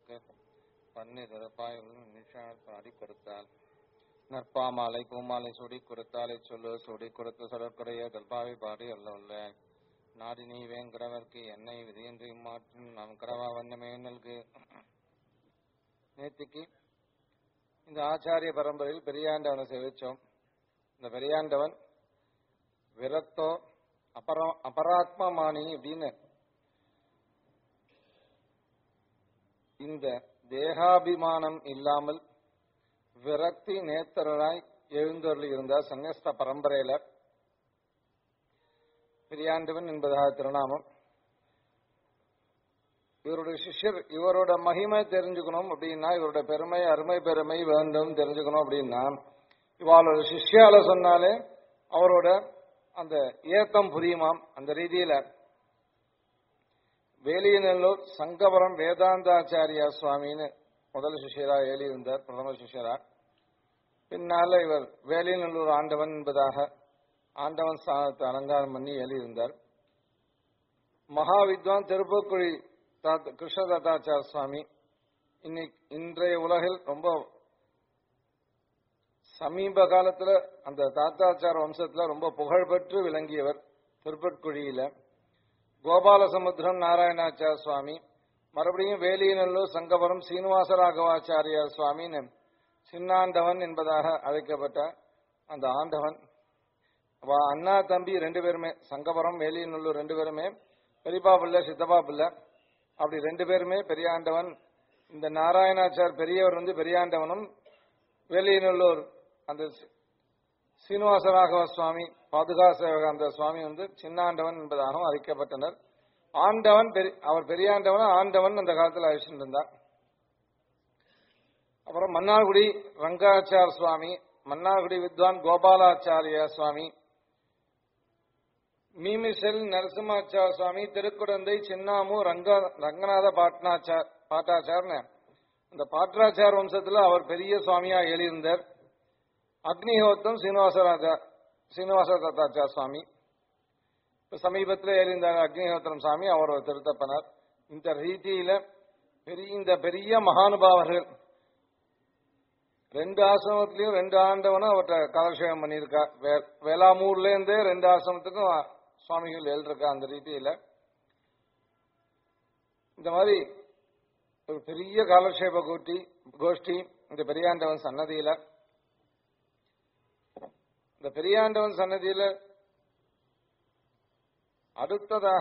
அவருக்கு பண்ணி திருப்பாயுடன் நிஷார் பாடி கொடுத்தாள் நற்பாமாலை பூமாலை சுடி கொடுத்தாலை சொல்லு சுடி கொடுத்து சடற்குடைய கல்பாவை பாடி அல்ல நாடி நீ வேங்கிறவர்க்கு என்னை விதியின்றி மாற்றும் நாம் கடவா வண்ணமே நல்கு நேத்திக்கு இந்த ஆச்சாரிய பரம்பரையில் பெரியாண்டவனை சேவிச்சோம் இந்த பெரியாண்டவன் விரக்தோ அபரா அபராத்மமானி அப்படின்னு இந்த தேகாபிமானம் இல்லாமல் விரக்தி நேத்தராய் எழுந்தொருள் இருந்தார் சன்னியஸ்த பரம்பரையில பெரியாண்டவன் என்பதாக திருநாமம் இவருடைய சிஷ்யர் இவரோட மகிமை தெரிஞ்சுக்கணும் அப்படின்னா இவரோட பெருமை அருமை பெருமை வேண்டும் தெரிஞ்சுக்கணும் அப்படின்னா இவாளோட சிஷ்யால சொன்னாலே அவரோட அந்த ஏத்தம் புரியுமாம் அந்த ரீதியில வேலியநல்லூர் சங்கபுரம் வேதாந்தாச்சாரியா சுவாமின்னு முதல் சிஷ்யரா எழுதியிருந்தார் பிரதம சிஷ்யரா பின்னால இவர் வேலியநல்லூர் ஆண்டவன் என்பதாக ஆண்டவன் ஸ்தானத்தை அலங்காரம் பண்ணி எழுதியிருந்தார் மகா வித்வான் திருப்புக்குழி தாத்த கிருஷ்ணதத்தாச்சார சுவாமி இன்னைக்கு இன்றைய உலகில் ரொம்ப சமீப காலத்துல அந்த தாத்தாச்சார வம்சத்துல ரொம்ப புகழ்பெற்று விளங்கியவர் திருப்பட்குழியில கோபாலசமுத்திரம் நாராயணாச்சார சுவாமி மறுபடியும் வேலியநல்லூர் சங்கபுரம் சீனிவாச ராகவாச்சாரியார் சுவாமின்னு சின்னாண்டவன் என்பதாக அழைக்கப்பட்ட அந்த ஆண்டவன் அவ அண்ணா தம்பி ரெண்டு பேருமே சங்கபுரம் வேலியநல்லூர் ரெண்டு பேருமே பெரியப்பா பிள்ளை சித்தப்பா பிள்ளை அப்படி ரெண்டு பேருமே பெரியாண்டவன் இந்த நாராயணாச்சார் பெரியவர் வந்து பெரியாண்டவனும் வேலியநல்லூர் அந்த சீனிவாசராகவ சுவாமி பாதுகா சேவக அந்த சுவாமி வந்து சின்னாண்டவன் என்பதாகவும் அறிக்கப்பட்டனர் ஆண்டவன் அவர் பெரியாண்டவன் ஆண்டவன் அந்த காலத்தில் அழிச்சுட்டு இருந்தார் அப்புறம் மன்னார்குடி ரங்காச்சார் சுவாமி மன்னார்குடி வித்வான் கோபாலாச்சாரிய சுவாமி மீமிசெல் நரசிம்மாச்சார் சுவாமி திருக்குடந்தை சின்னாமு ரங்க ரங்கநாத பாட்னாச்சார் பாட்டாச்சார்னு அந்த பாட்ராச்சார் வம்சத்துல அவர் பெரிய சுவாமியா எழுதியிருந்தார் அக்னிஹோத்தம் சீனிவாசராஜா சீனிவாச தத்தாச்சார் சுவாமி இப்ப சமீபத்தில் எழுந்தார் அக்னிஹோத்திரம் சுவாமி அவர் ஒரு திருத்தப்பனார் இந்த ரீதியில பெரிய இந்த பெரிய மகானுபாவர்கள் ரெண்டு ஆசிரமத்திலையும் ரெண்டு ஆண்டவனும் அவர்கிட்ட காலக்ஷேபம் பண்ணியிருக்கா வேளாமூர்ல இருந்தே ரெண்டு ஆசிரமத்துக்கும் சுவாமிகள் எழுதிருக்கா அந்த ரீதியில இந்த மாதிரி ஒரு பெரிய காலக்ஷேப கோட்டி கோஷ்டி இந்த பெரியாண்டவன் சன்னதியில இந்த பெரியாண்டவன் சன்னதியில அடுத்ததாக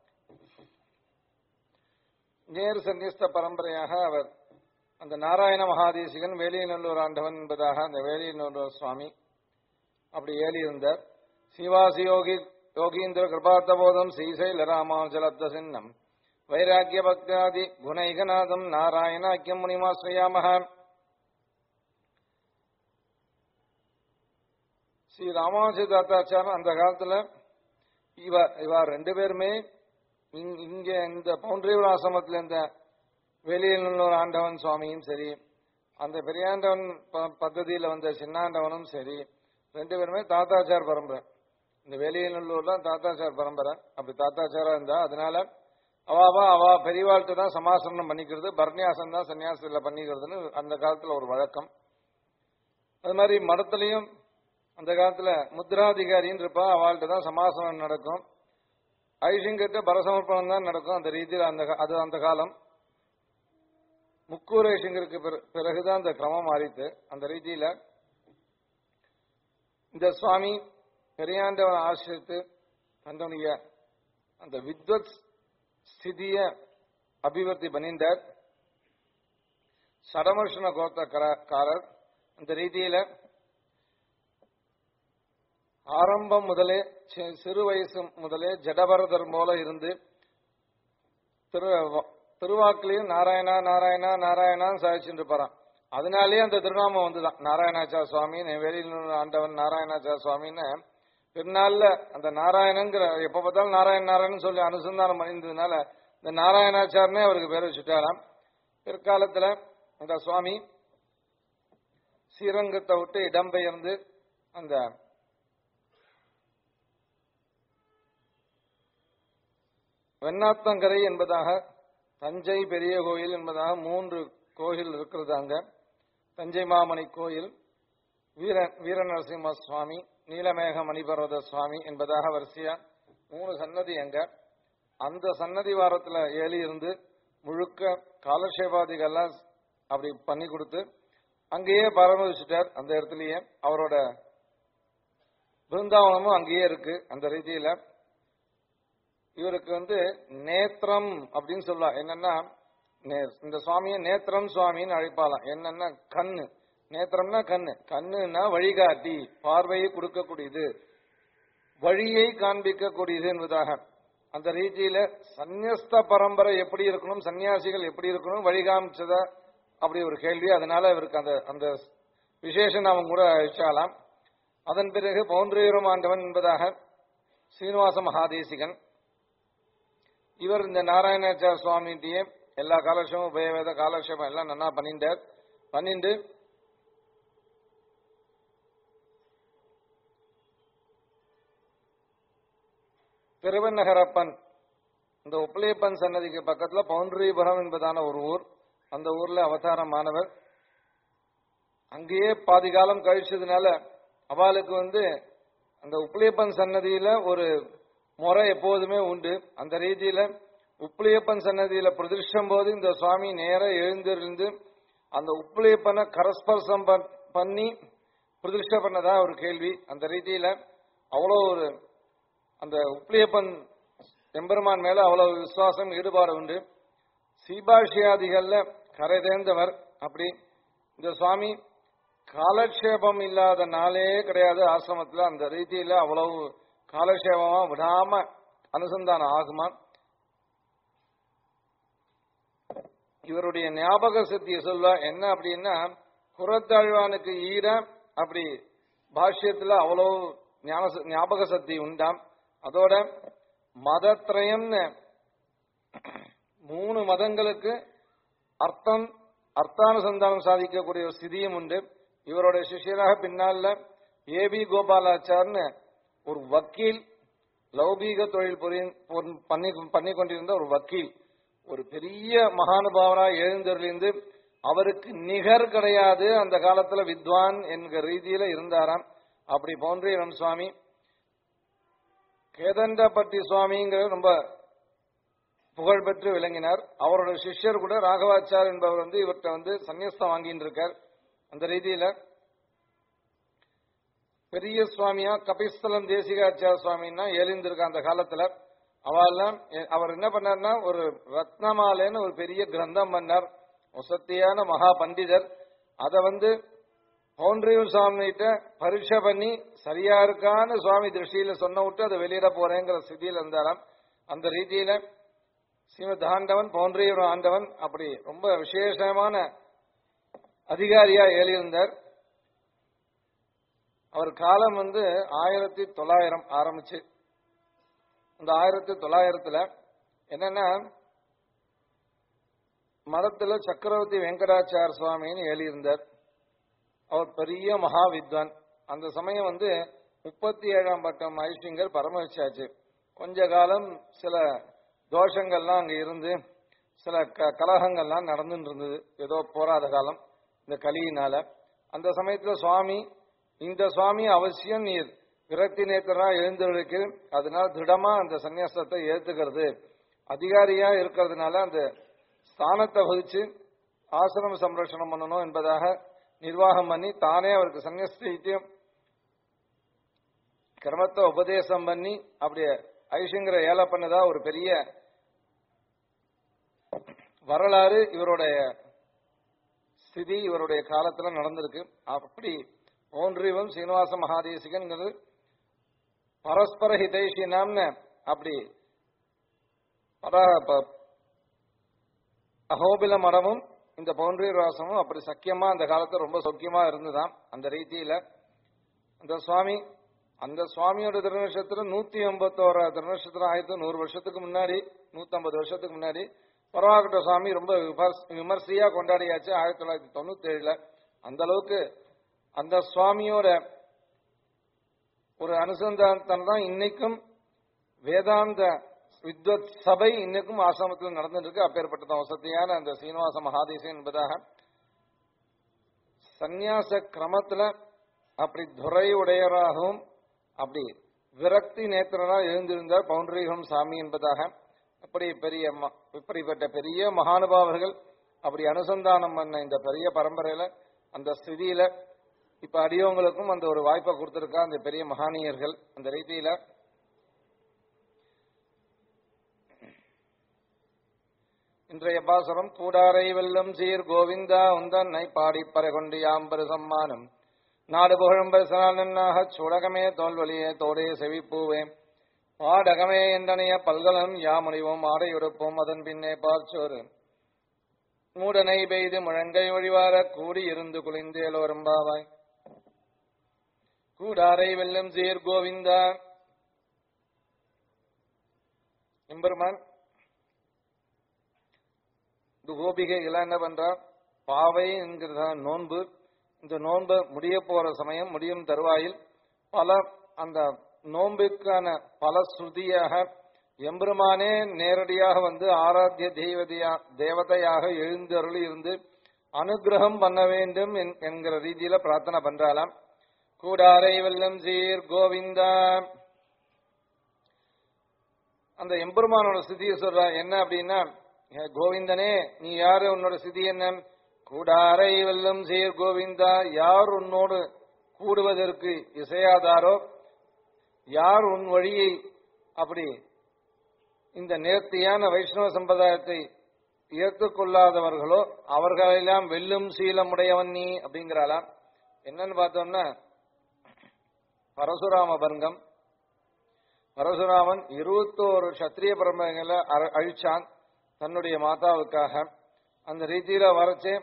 நேரு சன்னியஸ்த பரம்பரையாக அவர் அந்த நாராயண மகாதேசிகன் வேலியநல்லூர் ஆண்டவன் என்பதாக அந்த வேலியநல்லூர் சுவாமி அப்படி ஏலியிருந்தார் சிவாசி யோகி யோகீந்திர கிருபாத்தபோதம் ஸ்ரீசைல ராமாஜலப்த சின்னம் வைராக்கிய பக்தாதி குணைகநாதம் நாராயண ஐக்கியம் முனிமாஸ்ரயாமக ஸ்ரீ ராமானுஜ தாத்தாச்சாரம் அந்த காலத்துல இவ இவ ரெண்டு பேருமே இங்க இந்த பவுண்டரியூர் ஆசிரமத்தில் இந்த வெளியில் ஒரு ஆண்டவன் சுவாமியும் சரி அந்த பெரியாண்டவன் பദ്ധதியில வந்த சின்னாண்டவனும் சரி ரெண்டு பேருமே தாத்தாச்சார் பரம்பரை இந்த வெளியநல்லூர் தான் தாத்தாச்சார் பரம்பரை அப்படி தாத்தாச்சாரா இருந்தா அதனால அவாவா அவா பெரியவாழ்த்து தான் சமாசனம் பண்ணிக்கிறது பர்ணியாசம் தான் சன்னியாசத்தில் பண்ணிக்கிறதுன்னு அந்த காலத்துல ஒரு வழக்கம் அது மாதிரி மடத்துலையும் அந்த காலத்துல முத்ராதிகாரின்னு இருப்பா அவள்கிட்ட தான் சமாசனம் நடக்கும் ஐஷங்கிட்ட பரசமர்ப்பணம் தான் நடக்கும் அந்த ரீதியில் அந்த அது அந்த காலம் முக்கூர் ஐஷங்கருக்கு பிறகுதான் அந்த கிரமம் மாறித்து அந்த ரீதியில இந்த சுவாமி பெரியாண்டவன் ஆசிரித்து தன்னுடைய அந்த வித்வத் ஸ்திதிய அபிவிருத்தி பண்ணிண்டார் சடமர்ஷன கோத்தக்காரர் அந்த ரீதியில ஆரம்பம் முதலே சிறு வயசு முதலே ஜடபரதர் போல இருந்து திரு திருவாக்குலையும் நாராயணா நாராயணா நாராயணான்னு சாதிச்சுட்டு இருப்பாரான் அதனாலேயே அந்த திருநாமம் வந்துதான் நாராயணாச்சார சுவாமி வெளியில் ஆண்டவன் நாராயணாச்சார சுவாமின்னு பின்னால அந்த நாராயணங்கிற எப்ப பார்த்தாலும் நாராயண நாராயணன் சொல்லி அனுசந்தானம் பண்ணியிருந்ததுனால இந்த நாராயணாச்சாரனே அவருக்கு பேர் வச்சுட்டாராம் பிற்காலத்துல அந்த சுவாமி ஸ்ரீரங்கத்தை விட்டு இடம்பெயர்ந்து அந்த வெண்ணாத்தங்கரை என்பதாக தஞ்சை பெரிய கோயில் என்பதாக மூன்று கோயில் இருக்கிறது அங்க தஞ்சை மாமணி கோயில் வீர வீரநரசிம்ம சுவாமி நீலமேக மணிபர்வத சுவாமி என்பதாக வரிசையா மூணு சன்னதி அங்க அந்த சன்னதி வாரத்துல ஏறி இருந்து முழுக்க காலக்ஷேபாதிகள்லாம் அப்படி பண்ணி கொடுத்து அங்கேயே பராமரிச்சுட்டார் அந்த இடத்துலயே அவரோட பிருந்தாவனமும் அங்கேயே இருக்கு அந்த ரீதியில இவருக்கு வந்து நேத்திரம் அப்படின்னு சொல்லலாம் என்னன்னா நே- இந்த சுவாமியை நேத்திரம் சுவாமின்னு அழைப்பாலாம் என்னன்னா கண்ணு நேத்திரம்னா கண்ணு கண்ணுன்னா வழிகாட்டி பார்வையை கொடுக்கக்கூடியது வழியை காண்பிக்கக்கூடியது என்பதாக அந்த ரீதியில சந்நியஸ்த பரம்பரை எப்படி இருக்கணும் சன்னியாசிகள் எப்படி இருக்கணும் வழி காமிச்சதா அப்படி ஒரு கேள்வி அதனால இவருக்கு அந்த அந்த விசேஷ நாமம் கூட அழிச்சாலாம் அதன் பிறகு பௌண்டரீரம் ஆண்டவன் என்பதாக சீனிவாச மகாதேசிகன் இவர் இந்த நாராயணாச்சார சுவாமிகிட்டயே எல்லா காலக்ஷேபம் உபயவேத காலக்ஷேபம் எல்லாம் நன்னா பண்ணிட்டார் பண்ணிட்டு திருவநகரப்பன் இந்த உப்பிலியப்பன் சன்னதிக்கு பக்கத்துல பவுண்டரிபுரம் என்பதான ஒரு ஊர் அந்த ஊர்ல அவதாரமானவர் அங்கேயே பாதி காலம் கழிச்சதுனால அவளுக்கு வந்து அந்த உப்பிலியப்பன் சன்னதியில ஒரு முறை எப்போதுமே உண்டு அந்த ரீதியில உப்பிலியப்பன் சன்னதியில பிரதிஷ்டம் போது இந்த சுவாமி நேர எழுந்திருந்து அந்த உப்பிலியப்பனை கரஸ்பர்சம் பண்- பண்ணி பிரதிஷ்டை பண்ணதா ஒரு கேள்வி அந்த ரீதியில அவ்வளோ ஒரு அந்த உப்பிலியப்பன் எம்பெருமான் மேல அவ்வளவு விசுவாசம் ஈடுபாடு உண்டு சீபாஷியாதிகள்ல கரை தேர்ந்தவர் அப்படி இந்த சுவாமி காலக்ஷேபம் இல்லாத நாளே கிடையாது ஆசிரமத்துல அந்த ரீதியில அவ்வளவு காலக்ஷேபமா விடாம அனுசந்தானம் ஆகுமா இவருடைய ஞாபக சக்தியை சொல்ல என்ன அப்படின்னா குரத்தாழ்வானுக்கு ஈர அப்படி பாஷ்யத்துல அவ்வளவு ஞான ச- ஞாபக சக்தி உண்டாம் அதோட மதத்ரயம்னு மூணு மதங்களுக்கு அர்த்தம் அர்த்தானுசந்தானம் சாதிக்கக்கூடிய ஒரு ஸ்திதியும் உண்டு இவருடைய சிஷ்யராக பின்னால ஏபி கோபாலாச்சார்னு ஒரு வக்கீல் லௌகீக தொழில் புரி- பொன்- பண்ணி பண்ணி கொண்டிருந்த ஒரு வக்கீல் ஒரு பெரிய மகானுபாவராக எழுந்தருளிந்து அவருக்கு நிகர் கிடையாது அந்த காலத்துல வித்வான் என்கிற ரீதியில இருந்தாராம் அப்படி பவுண்டரீரம் சுவாமி கேதண்டப்பட்டி சுவாமிங்கிற ரொம்ப புகழ்பெற்று விளங்கினார் அவரோட சிஷ்யர் கூட ராகவாச்சார் என்பவர் வந்து இவர்கிட்ட வந்து சந்நியஸ்தம் வாங்கிட்டு இருக்கார் அந்த ரீதியில பெரிய சுவாமியா கபிஸ்தலம் தேசிகாச்சார சுவாமின்னா எழுந்திருக்க அந்த காலத்துல அவெல்லாம் எ- அவர் என்ன பண்ணார்னா ஒரு ரத்னமாலைன்னு ஒரு பெரிய கிரந்தம் பண்ணார் வசத்தியான மகா பண்டிதர் அதை வந்து பவுண்டரியும் சுவாமிகிட்ட பரீட்சை பண்ணி சரியா இருக்கான்னு சுவாமி திருஷ்டியில சொன்ன விட்டு அதை வெளியிட போறேங்கிற ஸ்திதியில இருந்தாராம் அந்த ரீதியில ஸ்ரீமத் ஆண்டவன் பவுண்டரியூர் ஆண்டவன் அப்படி ரொம்ப விசேஷமான அதிகாரியா ஏறியிருந்தார் அவர் காலம் வந்து ஆயிரத்தி தொள்ளாயிரம் ஆரம்பிச்சு இந்த ஆயிரத்தி தொள்ளாயிரத்துல என்னன்னா மதத்துல சக்கரவர்த்தி வெங்கடாச்சார சுவாமின்னு எழுதியிருந்தார் அவர் பெரிய மகா வித்வான் அந்த சமயம் வந்து முப்பத்தி ஏழாம் பட்டம் ஐஷிங்கர் பரமவிச்சாச்சு கொஞ்ச காலம் சில தோஷங்கள்லாம் அங்க இருந்து சில க- கலகங்கள்லாம் நடந்துட்டு இருந்தது ஏதோ போராத காலம் இந்த கலியினால அந்த சமயத்துல சுவாமி இந்த சுவாமி அவசியம் நீர் விரக்தி நேத்தரா எழுந்திருக்கு அதனால திடமா அந்த சந்நியாசத்தை ஏத்துக்கிறது அதிகாரியா இருக்கிறதுனால அந்த ஸ்தானத்தை வகிச்சு ஆசிரம சம்ரட்சணம் பண்ணணும் என்பதாக நிர்வாகம் பண்ணி தானே அவருக்கு சன்னியஸ்தியும் கிரமத்தை உபதேசம் பண்ணி அப்படியே ஐஷுங்கிற ஏல பண்ணதா ஒரு பெரிய வரலாறு இவருடைய ஸ்திதி இவருடைய காலத்துல நடந்திருக்கு அப்படி ஓன்றிவம் சீனிவாச மகாதேசிகன்கிறது பரஸ்பர ஹிதைஷினாம்னு அப்படி பர- ப- அகோபில மடமும் இந்த பவுண்டரி ராசமும் அப்படி சக்கியமா அந்த காலத்துல ரொம்ப சௌக்கியமா இருந்துதான் அந்த ரீதியில அந்த சுவாமி அந்த சுவாமியோட திருநட்சத்திரம் நூத்தி எண்பத்தோரா திருநட்சத்திரம் ஆயிரத்தி நூறு வருஷத்துக்கு முன்னாடி நூத்தி ஐம்பது வருஷத்துக்கு முன்னாடி பரவாகட்ட சுவாமி ரொம்ப விமர்ச- விமர்சையா கொண்டாடியாச்சு ஆயிரத்தி தொள்ளாயிரத்தி தொண்ணூத்தி ஏழுல அந்த அளவுக்கு அந்த சுவாமியோட ஒரு அனுசந்தானம் தான் இன்னைக்கும் வேதாந்த வித்வத் சபை இன்னைக்கும் ஆசிரமத்தில் நடந்துட்டு இருக்கு அப்பேற்பட்ட வசதியான அந்த சீனிவாச மகாதேசன் என்பதாக சந்நியாச கிரமத்துல அப்படி துறை உடையராகவும் அப்படி விரக்தி நேத்திரனாக எழுந்திருந்தார் பவுண்டரிகம் சாமி என்பதாக அப்படி பெரிய ம- இப்படிப்பட்ட பெரிய மகானுபாவர்கள் அப்படி அனுசந்தானம் பண்ண இந்த பெரிய பரம்பரையில அந்த ஸ்திதியில இப்ப அடியவங்களுக்கும் அந்த ஒரு வாய்ப்பை கொடுத்திருக்கா அந்த பெரிய மகானியர்கள் அந்த ரீதியில இன்றைய பாசுரம் கூடாரை வெல்லும் சீர் கோவிந்தா உந்தன்னை பாடிப்பறை கொண்டு யாம்பரு சம்மானம் நாடு புகழும் பரிசனாக சுடகமே தோல்வழியே தோடே செவிப்பூவே பாடகமே என்றனைய பல்கலம் யாமுனிவோம் ஆடையுடுப்போம் அதன் பின்னே பார்ச்சோறு மூடனை பெய்து முழங்கை ஒழிவார கூடி இருந்து குளிந்தேலோரம்பாவாய் கூடாரை வெல்லும் சீர் கோவிந்தா எம்பெருமான் இந்த கோபிகைகள் என்ன பண்றா பாவை என்கிற நோன்பு இந்த நோன்பு முடிய போற சமயம் முடியும் தருவாயில் பல அந்த நோன்புக்கான பல ஸ்ருதியாக எம்பெருமானே நேரடியாக வந்து ஆராத்திய தெய்வதையா தேவதையாக எழுந்தருளி இருந்து அனுகிரகம் பண்ண வேண்டும் என்- என்கிற ரீதியில பிரார்த்தனை பண்றாளாம் கூடாரை வெல்லம் சீர் கோவிந்தா அந்த எம்பெருமானோட ஸ்திதியை சொல்றா என்ன அப்படின்னா "ஏ கோவிந்தனே நீ யாரு உன்னோட ஸ்திதி என்ன கூடாரை வெல்லும் சீர் கோவிந்தா யார் உன்னோடு கூடுவதற்கு இசையாதாரோ யார் உன் வழியை அப்படி இந்த நேர்த்தியான வைஷ்ணவ சம்பிரதாயத்தை ஏற்றுக்கொள்ளாதவர்களோ அவர்களெல்லாம் வெல்லும் சீலமுடையவன் நீ அப்படிங்கிறாளாம் என்னன்னு பார்த்தோம்னா பரசுராம பங்கம் பரசுராமன் இருபத்தோரு சத்திரிய பரம்பரைகளை அர- அழிச்சான் தன்னுடைய மாதாவுக்காக அந்த ரீதியில வரச்சே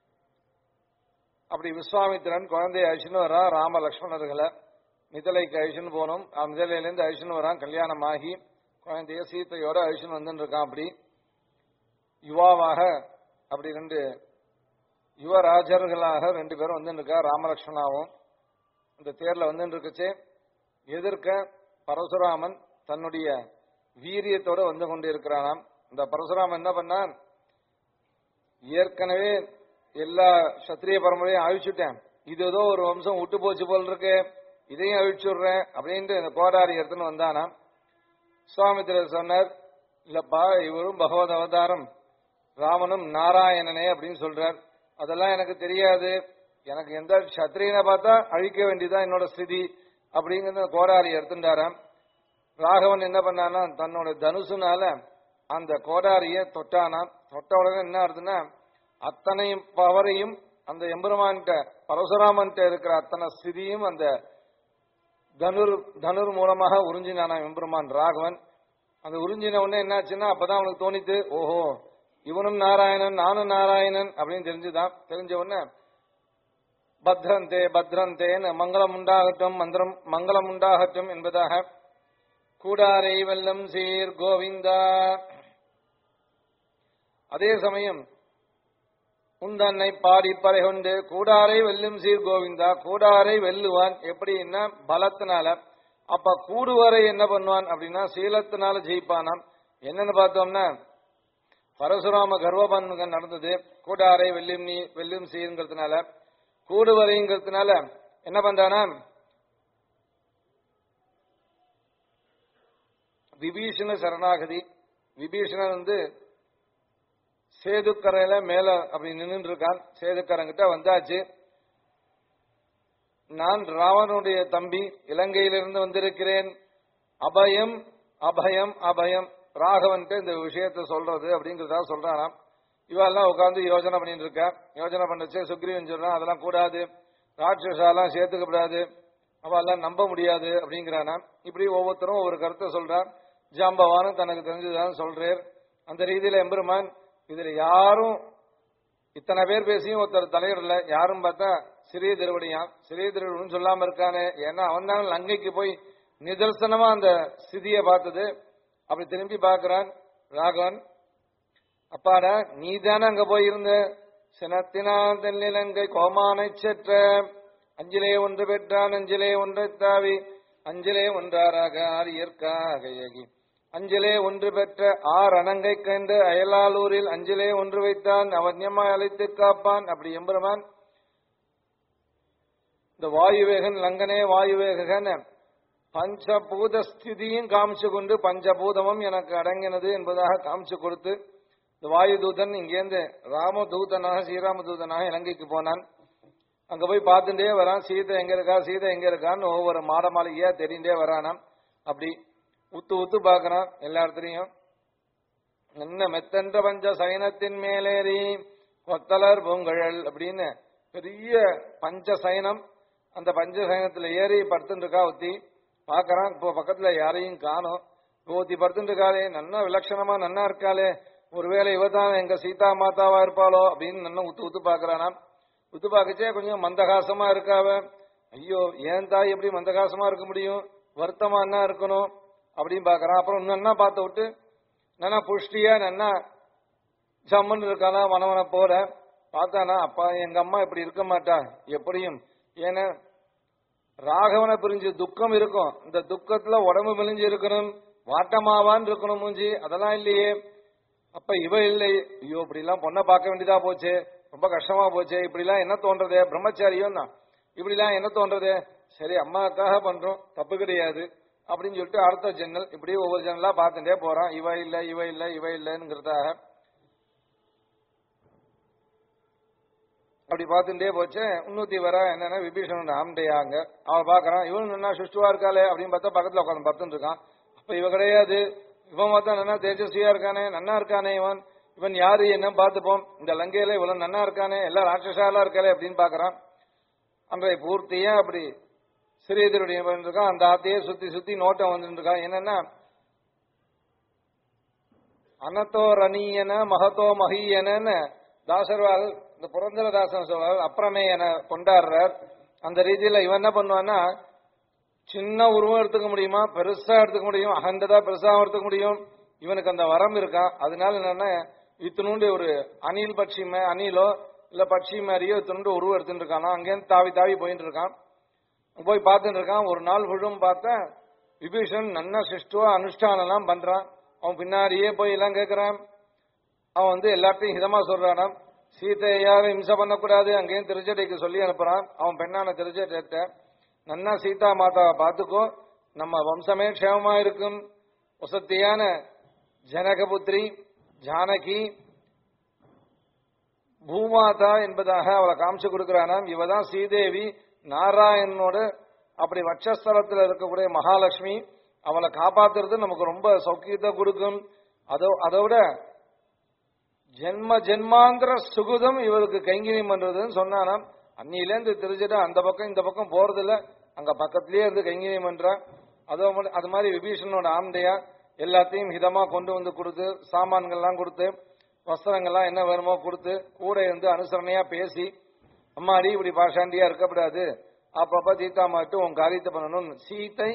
அப்படி விஸ்வாமித்திரன் குழந்தைய அழிச்சுன்னு வரா ராம லக்ஷ்மணர்களை மிதலைக்கு அழிச்சுன்னு போனோம் மிதலையிலேருந்து அழிச்சுன்னு வரான் கல்யாணம் ஆகி குழந்தைய சீத்தையோட அழிச்சுன்னு வந்துன்னு இருக்கான் அப்படி யுவாவாக அப்படி ரெண்டு யுவராஜர்களாக ரெண்டு பேரும் வந்துன்னு இருக்கா ராமலக்ஷ்மணாவும் இந்த தேர்ல வந்துன்னு இருக்குச்சே எதிர்க்க பரசுராமன் தன்னுடைய வீரியத்தோட வந்து கொண்டிருக்கிறானாம் இந்த பரசுராமன் என்ன பண்ணான் ஏற்கனவே எல்லா சத்திரிய பரம்பரையும் அழிச்சுட்டேன் இது ஏதோ ஒரு வம்சம் விட்டு போச்சு போல் இருக்கு இதையும் அழிச்சுடுறேன் அப்படின்ட்டு இந்த கோடாரி எடுத்துன்னு வந்தானாம் சுவாமித்திரர் சொன்னார் இல்லப்பா இவரும் பகவத் அவதாரம் ராமனும் நாராயணனே அப்படின்னு சொல்றார் அதெல்லாம் எனக்கு தெரியாது எனக்கு எந்த சத்திரியனை பார்த்தா அழிக்க வேண்டியதுதான் என்னோட ஸ்திதி அப்படிங்கிறத கோடாரி எடுத்துட்டாராம் ராகவன் என்ன பண்ணானா தன்னோட தனுசுனால அந்த கோடாரிய தொட்டானாம் தொட்ட உடனே என்ன ஆகுதுன்னா அத்தனை பவரையும் அந்த எம்பெருமான்கிட்ட பரசுராமன்கிட்ட இருக்கிற அத்தனை ஸ்திதியும் அந்த தனுர் தனுர் மூலமாக உறிஞ்சினானாம் எம்பெருமான் ராகவன் அந்த உறிஞ்சின உடனே என்னாச்சுன்னா அப்பதான் அவனுக்கு தோணித்து ஓஹோ இவனும் நாராயணன் நானும் நாராயணன் அப்படின்னு தெரிஞ்சுதான் தெரிஞ்ச உடனே பத்ரந்தே பத்ரந்தேன்னு மங்களம் உண்டாகட்டும் மந்திரம் மங்களம் உண்டாகட்டும் என்பதாக கூடாரை வெல்லம் சீர் கோவிந்தா அதே சமயம் உந்தன்னை பாடி பறை கொண்டு கூடாரை வெல்லும் சீர் கோவிந்தா கூடாரை வெல்லுவான் எப்படின்னா பலத்தினால அப்ப கூடுவரை என்ன பண்ணுவான் அப்படின்னா சீலத்தினால ஜெயிப்பானாம் என்னன்னு பார்த்தோம்னா பரசுராம கர்வபன்முகன் நடந்தது கூடாரை வெல்லும் நீ வெல்லும் சீருங்கிறதுனால கூடுவரைங்கிறதுனால என்ன பண்றானா விபீஷண சரணாகதி விபீஷணன் வந்து சேதுக்கரையில மேல அப்படி நின்று இருக்கான் சேதுக்கரங்கிட்ட வந்தாச்சு நான் ராவனுடைய தம்பி இலங்கையிலிருந்து வந்திருக்கிறேன் அபயம் அபயம் அபயம் ராகவன்ட்டு இந்த விஷயத்த சொல்றது அப்படிங்கறதா சொல்றானாம் இவெல்லாம் உட்காந்து யோசனை பண்ணிட்டு இருக்கா யோசனை பண்ணச்சு சுக்ரீவன் சொல்றான் அதெல்லாம் கூடாது ராட்சசாலாம் சேர்த்துக்கப்படாது அவெல்லாம் நம்ப முடியாது அப்படிங்கிறானாம் இப்படி ஒவ்வொருத்தரும் ஒவ்வொரு கருத்தை சொல்றான் ஜாம்பவானும் தனக்கு தெரிஞ்சதுதான் சொல்றார் அந்த ரீதியில எம்பெருமான் இதுல யாரும் இத்தனை பேர் பேசியும் ஒருத்தர் தலைவர் இல்ல யாரும் பார்த்தா சிறிய திருவடியான் சிறிய திருவடின்னு சொல்லாம இருக்கானே ஏன்னா அவன் தான் லங்கைக்கு போய் நிதர்சனமா அந்த ஸ்திதியை பார்த்தது அப்படி திரும்பி பார்க்கறான் ராகவன் அப்பாடா நீ தானே அங்க போயிருந்த சினத்தினால் தென்னிலங்கை கோமானை செற்ற அஞ்சிலே ஒன்று பெற்றான் அஞ்சிலே ஒன்றை தாவி அஞ்சிலே ஒன்றாராக ஆரியற்காக ஏகி அஞ்சிலே ஒன்று பெற்ற ஆர் அணங்கை கண்டு அயலாலூரில் அஞ்சிலே ஒன்று வைத்தான் அவன்யமாய் அழைத்து காப்பான் அப்படி எம்பெருமான் இந்த வாயுவேகன் லங்கனே வாயுவேகன் பஞ்சபூத ஸ்திதியும் காமிச்சு கொண்டு பஞ்சபூதமும் எனக்கு அடங்கினது என்பதாக காமிச்சு கொடுத்து இந்த வாயு தூதன் இங்கேருந்து ராமதூதனாக ஸ்ரீராமதூதனாக இலங்கைக்கு போனான் அங்க போய் பார்த்துட்டே வரான் சீதை எங்க இருக்கா சீதை எங்க இருக்கான்னு ஒவ்வொரு மாட மாளிகையா தெரிந்தே வரானாம் அப்படி உத்து உத்து பார்க்கறான் எல்லா இடத்துலயும் என்ன மெத்தன்ற பஞ்ச சயனத்தின் மேலேறி கொத்தலர் பூங்கழல் அப்படின்னு பெரிய பஞ்ச சயனம் அந்த பஞ்ச சயனத்துல ஏறி படுத்துட்டு இருக்கா ஒத்தி பாக்குறான் இப்போ பக்கத்துல யாரையும் காணோம் இப்போ ஒத்தி படுத்துட்டு இருக்காளே நன்னா விலட்சணமா நன்னா இருக்காளே ஒருவேளை இவ தான் எங்க சீதா மாதாவா இருப்பாளோ அப்படின்னு நன்னா உத்து உத்து பாக்குறானாம் உத்து பார்க்கச்சே கொஞ்சம் மந்தகாசமா இருக்காவ ஐயோ ஏன் தாய் எப்படி மந்தகாசமா இருக்க முடியும் வருத்தமா என்ன இருக்கணும் அப்படின்னு பாக்குறான் அப்புறம் நன்னா பார்த்து விட்டு நன்னா புஷ்டியா நன்னா ஜம்முன்னு இருக்கானா வனவன போற பார்த்தானா அப்பா எங்க அம்மா இப்படி இருக்க மாட்டா எப்படியும் ஏன்னா ராகவனை பிரிஞ்சு துக்கம் இருக்கும் இந்த துக்கத்துல உடம்பு மெலிஞ்சு இருக்கணும் வாட்டமாவான் இருக்கணும் மூஞ்சி அதெல்லாம் இல்லையே அப்ப இவ இல்லை ஐயோ இப்படி எல்லாம் பொண்ணை பார்க்க வேண்டியதா போச்சு ரொம்ப கஷ்டமா போச்சு இப்படி எல்லாம் என்ன தோன்றது பிரம்மச்சாரியம் தான் இப்படி எல்லாம் என்ன தோன்றது சரி அம்மாவுக்காக பண்றோம் தப்பு கிடையாது அப்படின்னு சொல்லிட்டு அடுத்த ஜன்னல் இப்படி ஒவ்வொரு ஜன்னலா பார்த்துட்டே போறான் இவ இல்ல இவ இல்ல இவ இல்லைங்கிறதாக அப்படி பார்த்துட்டே போச்சு இன்னூத்தி வர என்னன்னா விபீஷணன் ஆம்டையாங்க அவ பாக்குறான் இவன் என்ன சுஷ்டுவா இருக்காளே அப்படின்னு பார்த்தா பக்கத்துல உட்காந்து பார்த்துட்டு இருக்கான் அப்ப இவ கிடையாது இவன் பார்த்தா நன்னா தேஜஸ்வியா இருக்கானே நன்னா இருக்கானே இவன் இவன் யாரு என்ன பார்த்துப்போம் இந்த லங்கையில இவ்வளவு நன்னா இருக்கானே எல்லாம் ராட்சசாலா இருக்காளே அப்படின்னு பாக்குறான் அன்றைய பூர்த்தியா அப்படி சிறியதருடைய இருக்கான் அந்த ஆத்தையே சுத்தி சுத்தி நோட்டம் வந்துட்டு இருக்கான் என்னன்னா அனத்தோ ரணியன மகத்தோ மகியனன்னு தாசர்வால் இந்த புரந்தரதாசன் சொல்றார் அப்புறமே என கொண்டாடுறார் அந்த ரீதியில இவன் என்ன பண்ணுவான்னா சின்ன உருவம் எடுத்துக்க முடியுமா பெருசா எடுத்துக்க முடியும் அகண்டதா பெருசா எடுத்துக்க முடியும் இவனுக்கு அந்த வரம் இருக்கான் அதனால என்னன்னா இத்தினுண்டு ஒரு அணில் பட்சி மே- அணிலோ இல்ல பட்சி மாதிரியோ இத்தினுண்டு உருவம் எடுத்துட்டு இருக்கானா அங்கேருந்து தாவி தாவி போயிட்டு இருக்கான் போய் பார்த்துட்டு இருக்கான் ஒரு நாள் முழுவதும் பார்த்தா விபீஷன் நன்ன சிஷ்டுவா அனுஷ்டானம் எல்லாம் பண்றான் அவன் பின்னாடியே போய் எல்லாம் கேட்கறான் அவன் வந்து எல்லாத்தையும் ஹிதமா சொல்றானாம் சீதையை யாரும் இம்சை பண்ணக்கூடாது அங்கேயும் திருச்சடைக்கு சொல்லி அனுப்புறான் அவன் பெண்ணான திருச்சட்டை நன்னா சீதா மாதாவை பார்த்துக்கோ நம்ம வம்சமே க்ஷேமமா இருக்கும் வசத்தியான ஜனகபுத்திரி ஜானகி பூமாதா என்பதாக அவளை காமிச்சு கொடுக்கிறானாம் இவதான் ஸ்ரீதேவி நாராயணனோட அப்படி வட்சஸ்தலத்தில் இருக்கக்கூடிய மகாலட்சுமி அவளை காப்பாத்துறது நமக்கு ரொம்ப சௌக்கியத்தை கொடுக்கும் அதோ அதோட ஜென்ம ஜென்மாந்திர சுகுதம் இவருக்கு கைங்கரியம் பண்றதுன்னு சொன்னானாம் அன்னிலேருந்து தெரிஞ்சுட்டு அந்த பக்கம் இந்த பக்கம் போறதில்ல அங்க பக்கத்திலேயே இருந்து கைங்கரியம் பண்றா அதோ மாதிரி- அது மாதிரி விபீஷணோட ஆம்டையா எல்லாத்தையும் ஹிதமா கொண்டு வந்து கொடுத்து சாமான்கள்லாம் கொடுத்து வஸ்திரங்கள்லாம் என்ன வேணுமோ கொடுத்து கூட இருந்து அனுசரணையா பேசி அம்மாடி இப்படி பாஷாண்டியா இருக்கக்கூடாது அப்பப்ப சீதா மாட்டு உன் காரியத்தை பண்ணணும் சீத்தை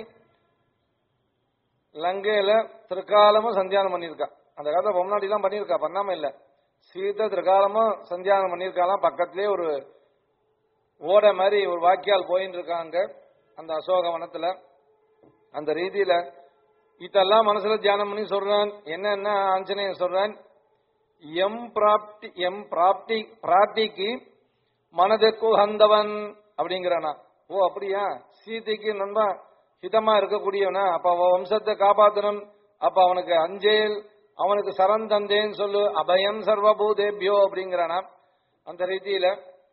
லங்கையில திருக்காலமும் சந்தியானம் பண்ணியிருக்கா அந்த காலத்துல பொம்னாடி எல்லாம் பண்ணியிருக்கா பண்ணாம இல்ல சீதை திருக்காலமும் சந்தியானம் பண்ணியிருக்காலாம் பக்கத்திலே ஒரு ஓடை மாதிரி ஒரு வாக்கியால் போயின்னு இருக்காங்க அந்த அசோக வனத்துல அந்த ரீதியில இதெல்லாம் மனசுல தியானம் பண்ணி சொல்றான் என்னன்னா ஆஞ்சநேயன் சொல்றான் எம் பிராப்தி எம் பிராப்தி பிராப்திக்கு மனதுக்கு உகந்தவன் அப்படிங்கிறானா ஓ அப்படியா சீதைக்கு நண்பா ஹிதமா இருக்கக்கூடியவனா அப்ப அவன் வம்சத்தை காப்பாத்தணும் அப்ப அவனுக்கு அஞ்சேல் அவனுக்கு சரண் தந்தேன்னு சொல்லு அபயம் சர்வபூதேபியோ அப்படிங்கிறானா அந்த ரீதியில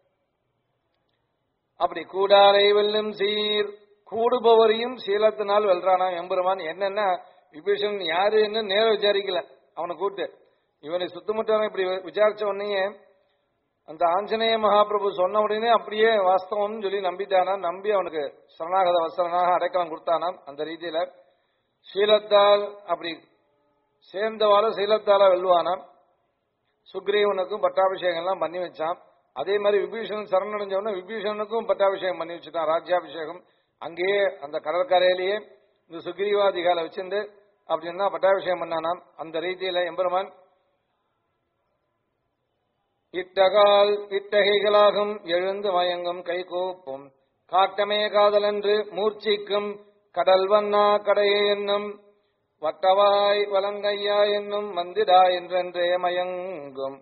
அப்படி கூடாரை வெல்லும் சீர் கூடுபவரையும் சீலத்தினால் வெல்றானா எம்பெருமான் என்னன்னா விபீஷன் யாருன்னு நேர விசாரிக்கல அவனை கூட்டு இவனை சுத்தமுட்டவனை இப்படி விசாரிச்ச உடனே அந்த ஆஞ்சநேய மகாபிரபு சொன்ன உடனே அப்படியே வாஸ்தவம்னு சொல்லி நம்பிட்டானா நம்பி அவனுக்கு சரணாகத வசனாக அடைக்கலம் கொடுத்தானாம் அந்த ரீதியில சீலத்தால் அப்படி சேர்ந்தவாறு சீலத்தால வெல்லுவானாம் சுக்ரீவனுக்கும் பட்டாபிஷேகம் எல்லாம் பண்ணி வச்சான் அதே மாதிரி விபீஷணன் சரணடைஞ்சவன விபீஷணனுக்கும் பட்டாபிஷேகம் பண்ணி வச்சுட்டான் ராஜ்யாபிஷேகம் அங்கேயே அந்த கடற்கரையிலேயே இந்த சுக்ரீவாதிகால வச்சிருந்து அப்படின்னா பட்டாபிஷேகம் பண்ணானாம் அந்த ரீதியில எம்பெருமான் இட்டகால் இட்டகைகளாகும் எழுந்து மயங்கும் கைகூப்பும் காட்டமே காதலென்று மூர்ச்சிக்கும் கடல் வண்ணா கடையே என்னும் வட்டவாய் வலங்கையா என்னும் மந்திடா என்றென்றே மயங்கும்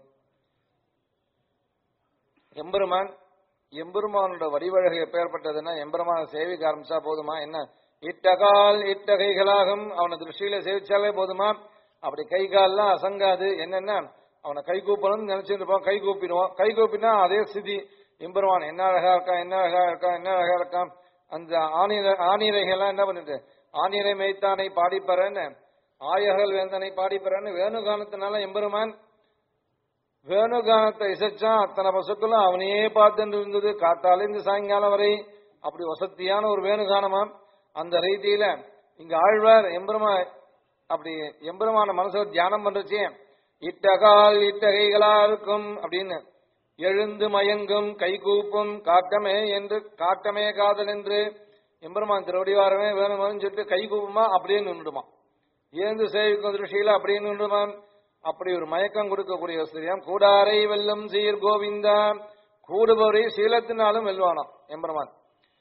எம்பெருமான் எம்பெருமானோட வடிவழகு எப்பேற்பட்டதுன்னா எம்பெருமான சேவிக்க ஆரம்பிச்சா போதுமா என்ன இட்டகால் இட்டகைகளாகும் அவனை திருஷ்டியில சேவிச்சாலே போதுமா அப்படி கை கால்லாம் அசங்காது என்னன்னா அவனை கை கூப்பணும்னு நினைச்சிட்டு இருப்பான் கை கூப்பிடுவான் கை கூப்பினா அதே ஸ்திதி எம்பெருமான் என்ன அழகா இருக்கான் என்ன அழகா இருக்கான் என்ன அழகா இருக்கான் அந்த ஆணிர ஆணிரைகள்லாம் என்ன பண்ணிட்டு ஆணிரை மேய்த்தானை பாடிப்பறன்னு ஆயகல் வேந்தனை பாடிப்பறன்னு வேணுகானத்தினால எம்பெருமான் வேணுகானத்தை இசைச்சான் அத்தனை பசுக்களும் அவனையே பார்த்துட்டு இருந்தது காத்தால இருந்து சாயங்காலம் வரை அப்படி வசதியான ஒரு வேணுகானமாம் அந்த ரீதியில இங்க ஆழ்வார் எம்பெருமா அப்படி எம்பெருமான மனசுல தியானம் பண்றச்சே இட்டகால் இட்டகைகளா இருக்கும் அப்படின்னு எழுந்து மயங்கும் கைகூப்பும் காட்டமே என்று காட்டமே காதல் என்று எம்பெருமான் திருவடிவாரமே வேணுமான்னு சொல்லிட்டு கை கூப்புமா அப்படியே நின்றுடுமா ஏந்து சேவிக்கும் திருஷ்டியில அப்படியே நின்றுமான் அப்படி ஒரு மயக்கம் கொடுக்கக்கூடிய ஸ்திரியம் கூடாரை வெல்லும் சீர் கோவிந்தா கூடுபவரை சீலத்தினாலும் வெல்வானாம் எம்பெருமான்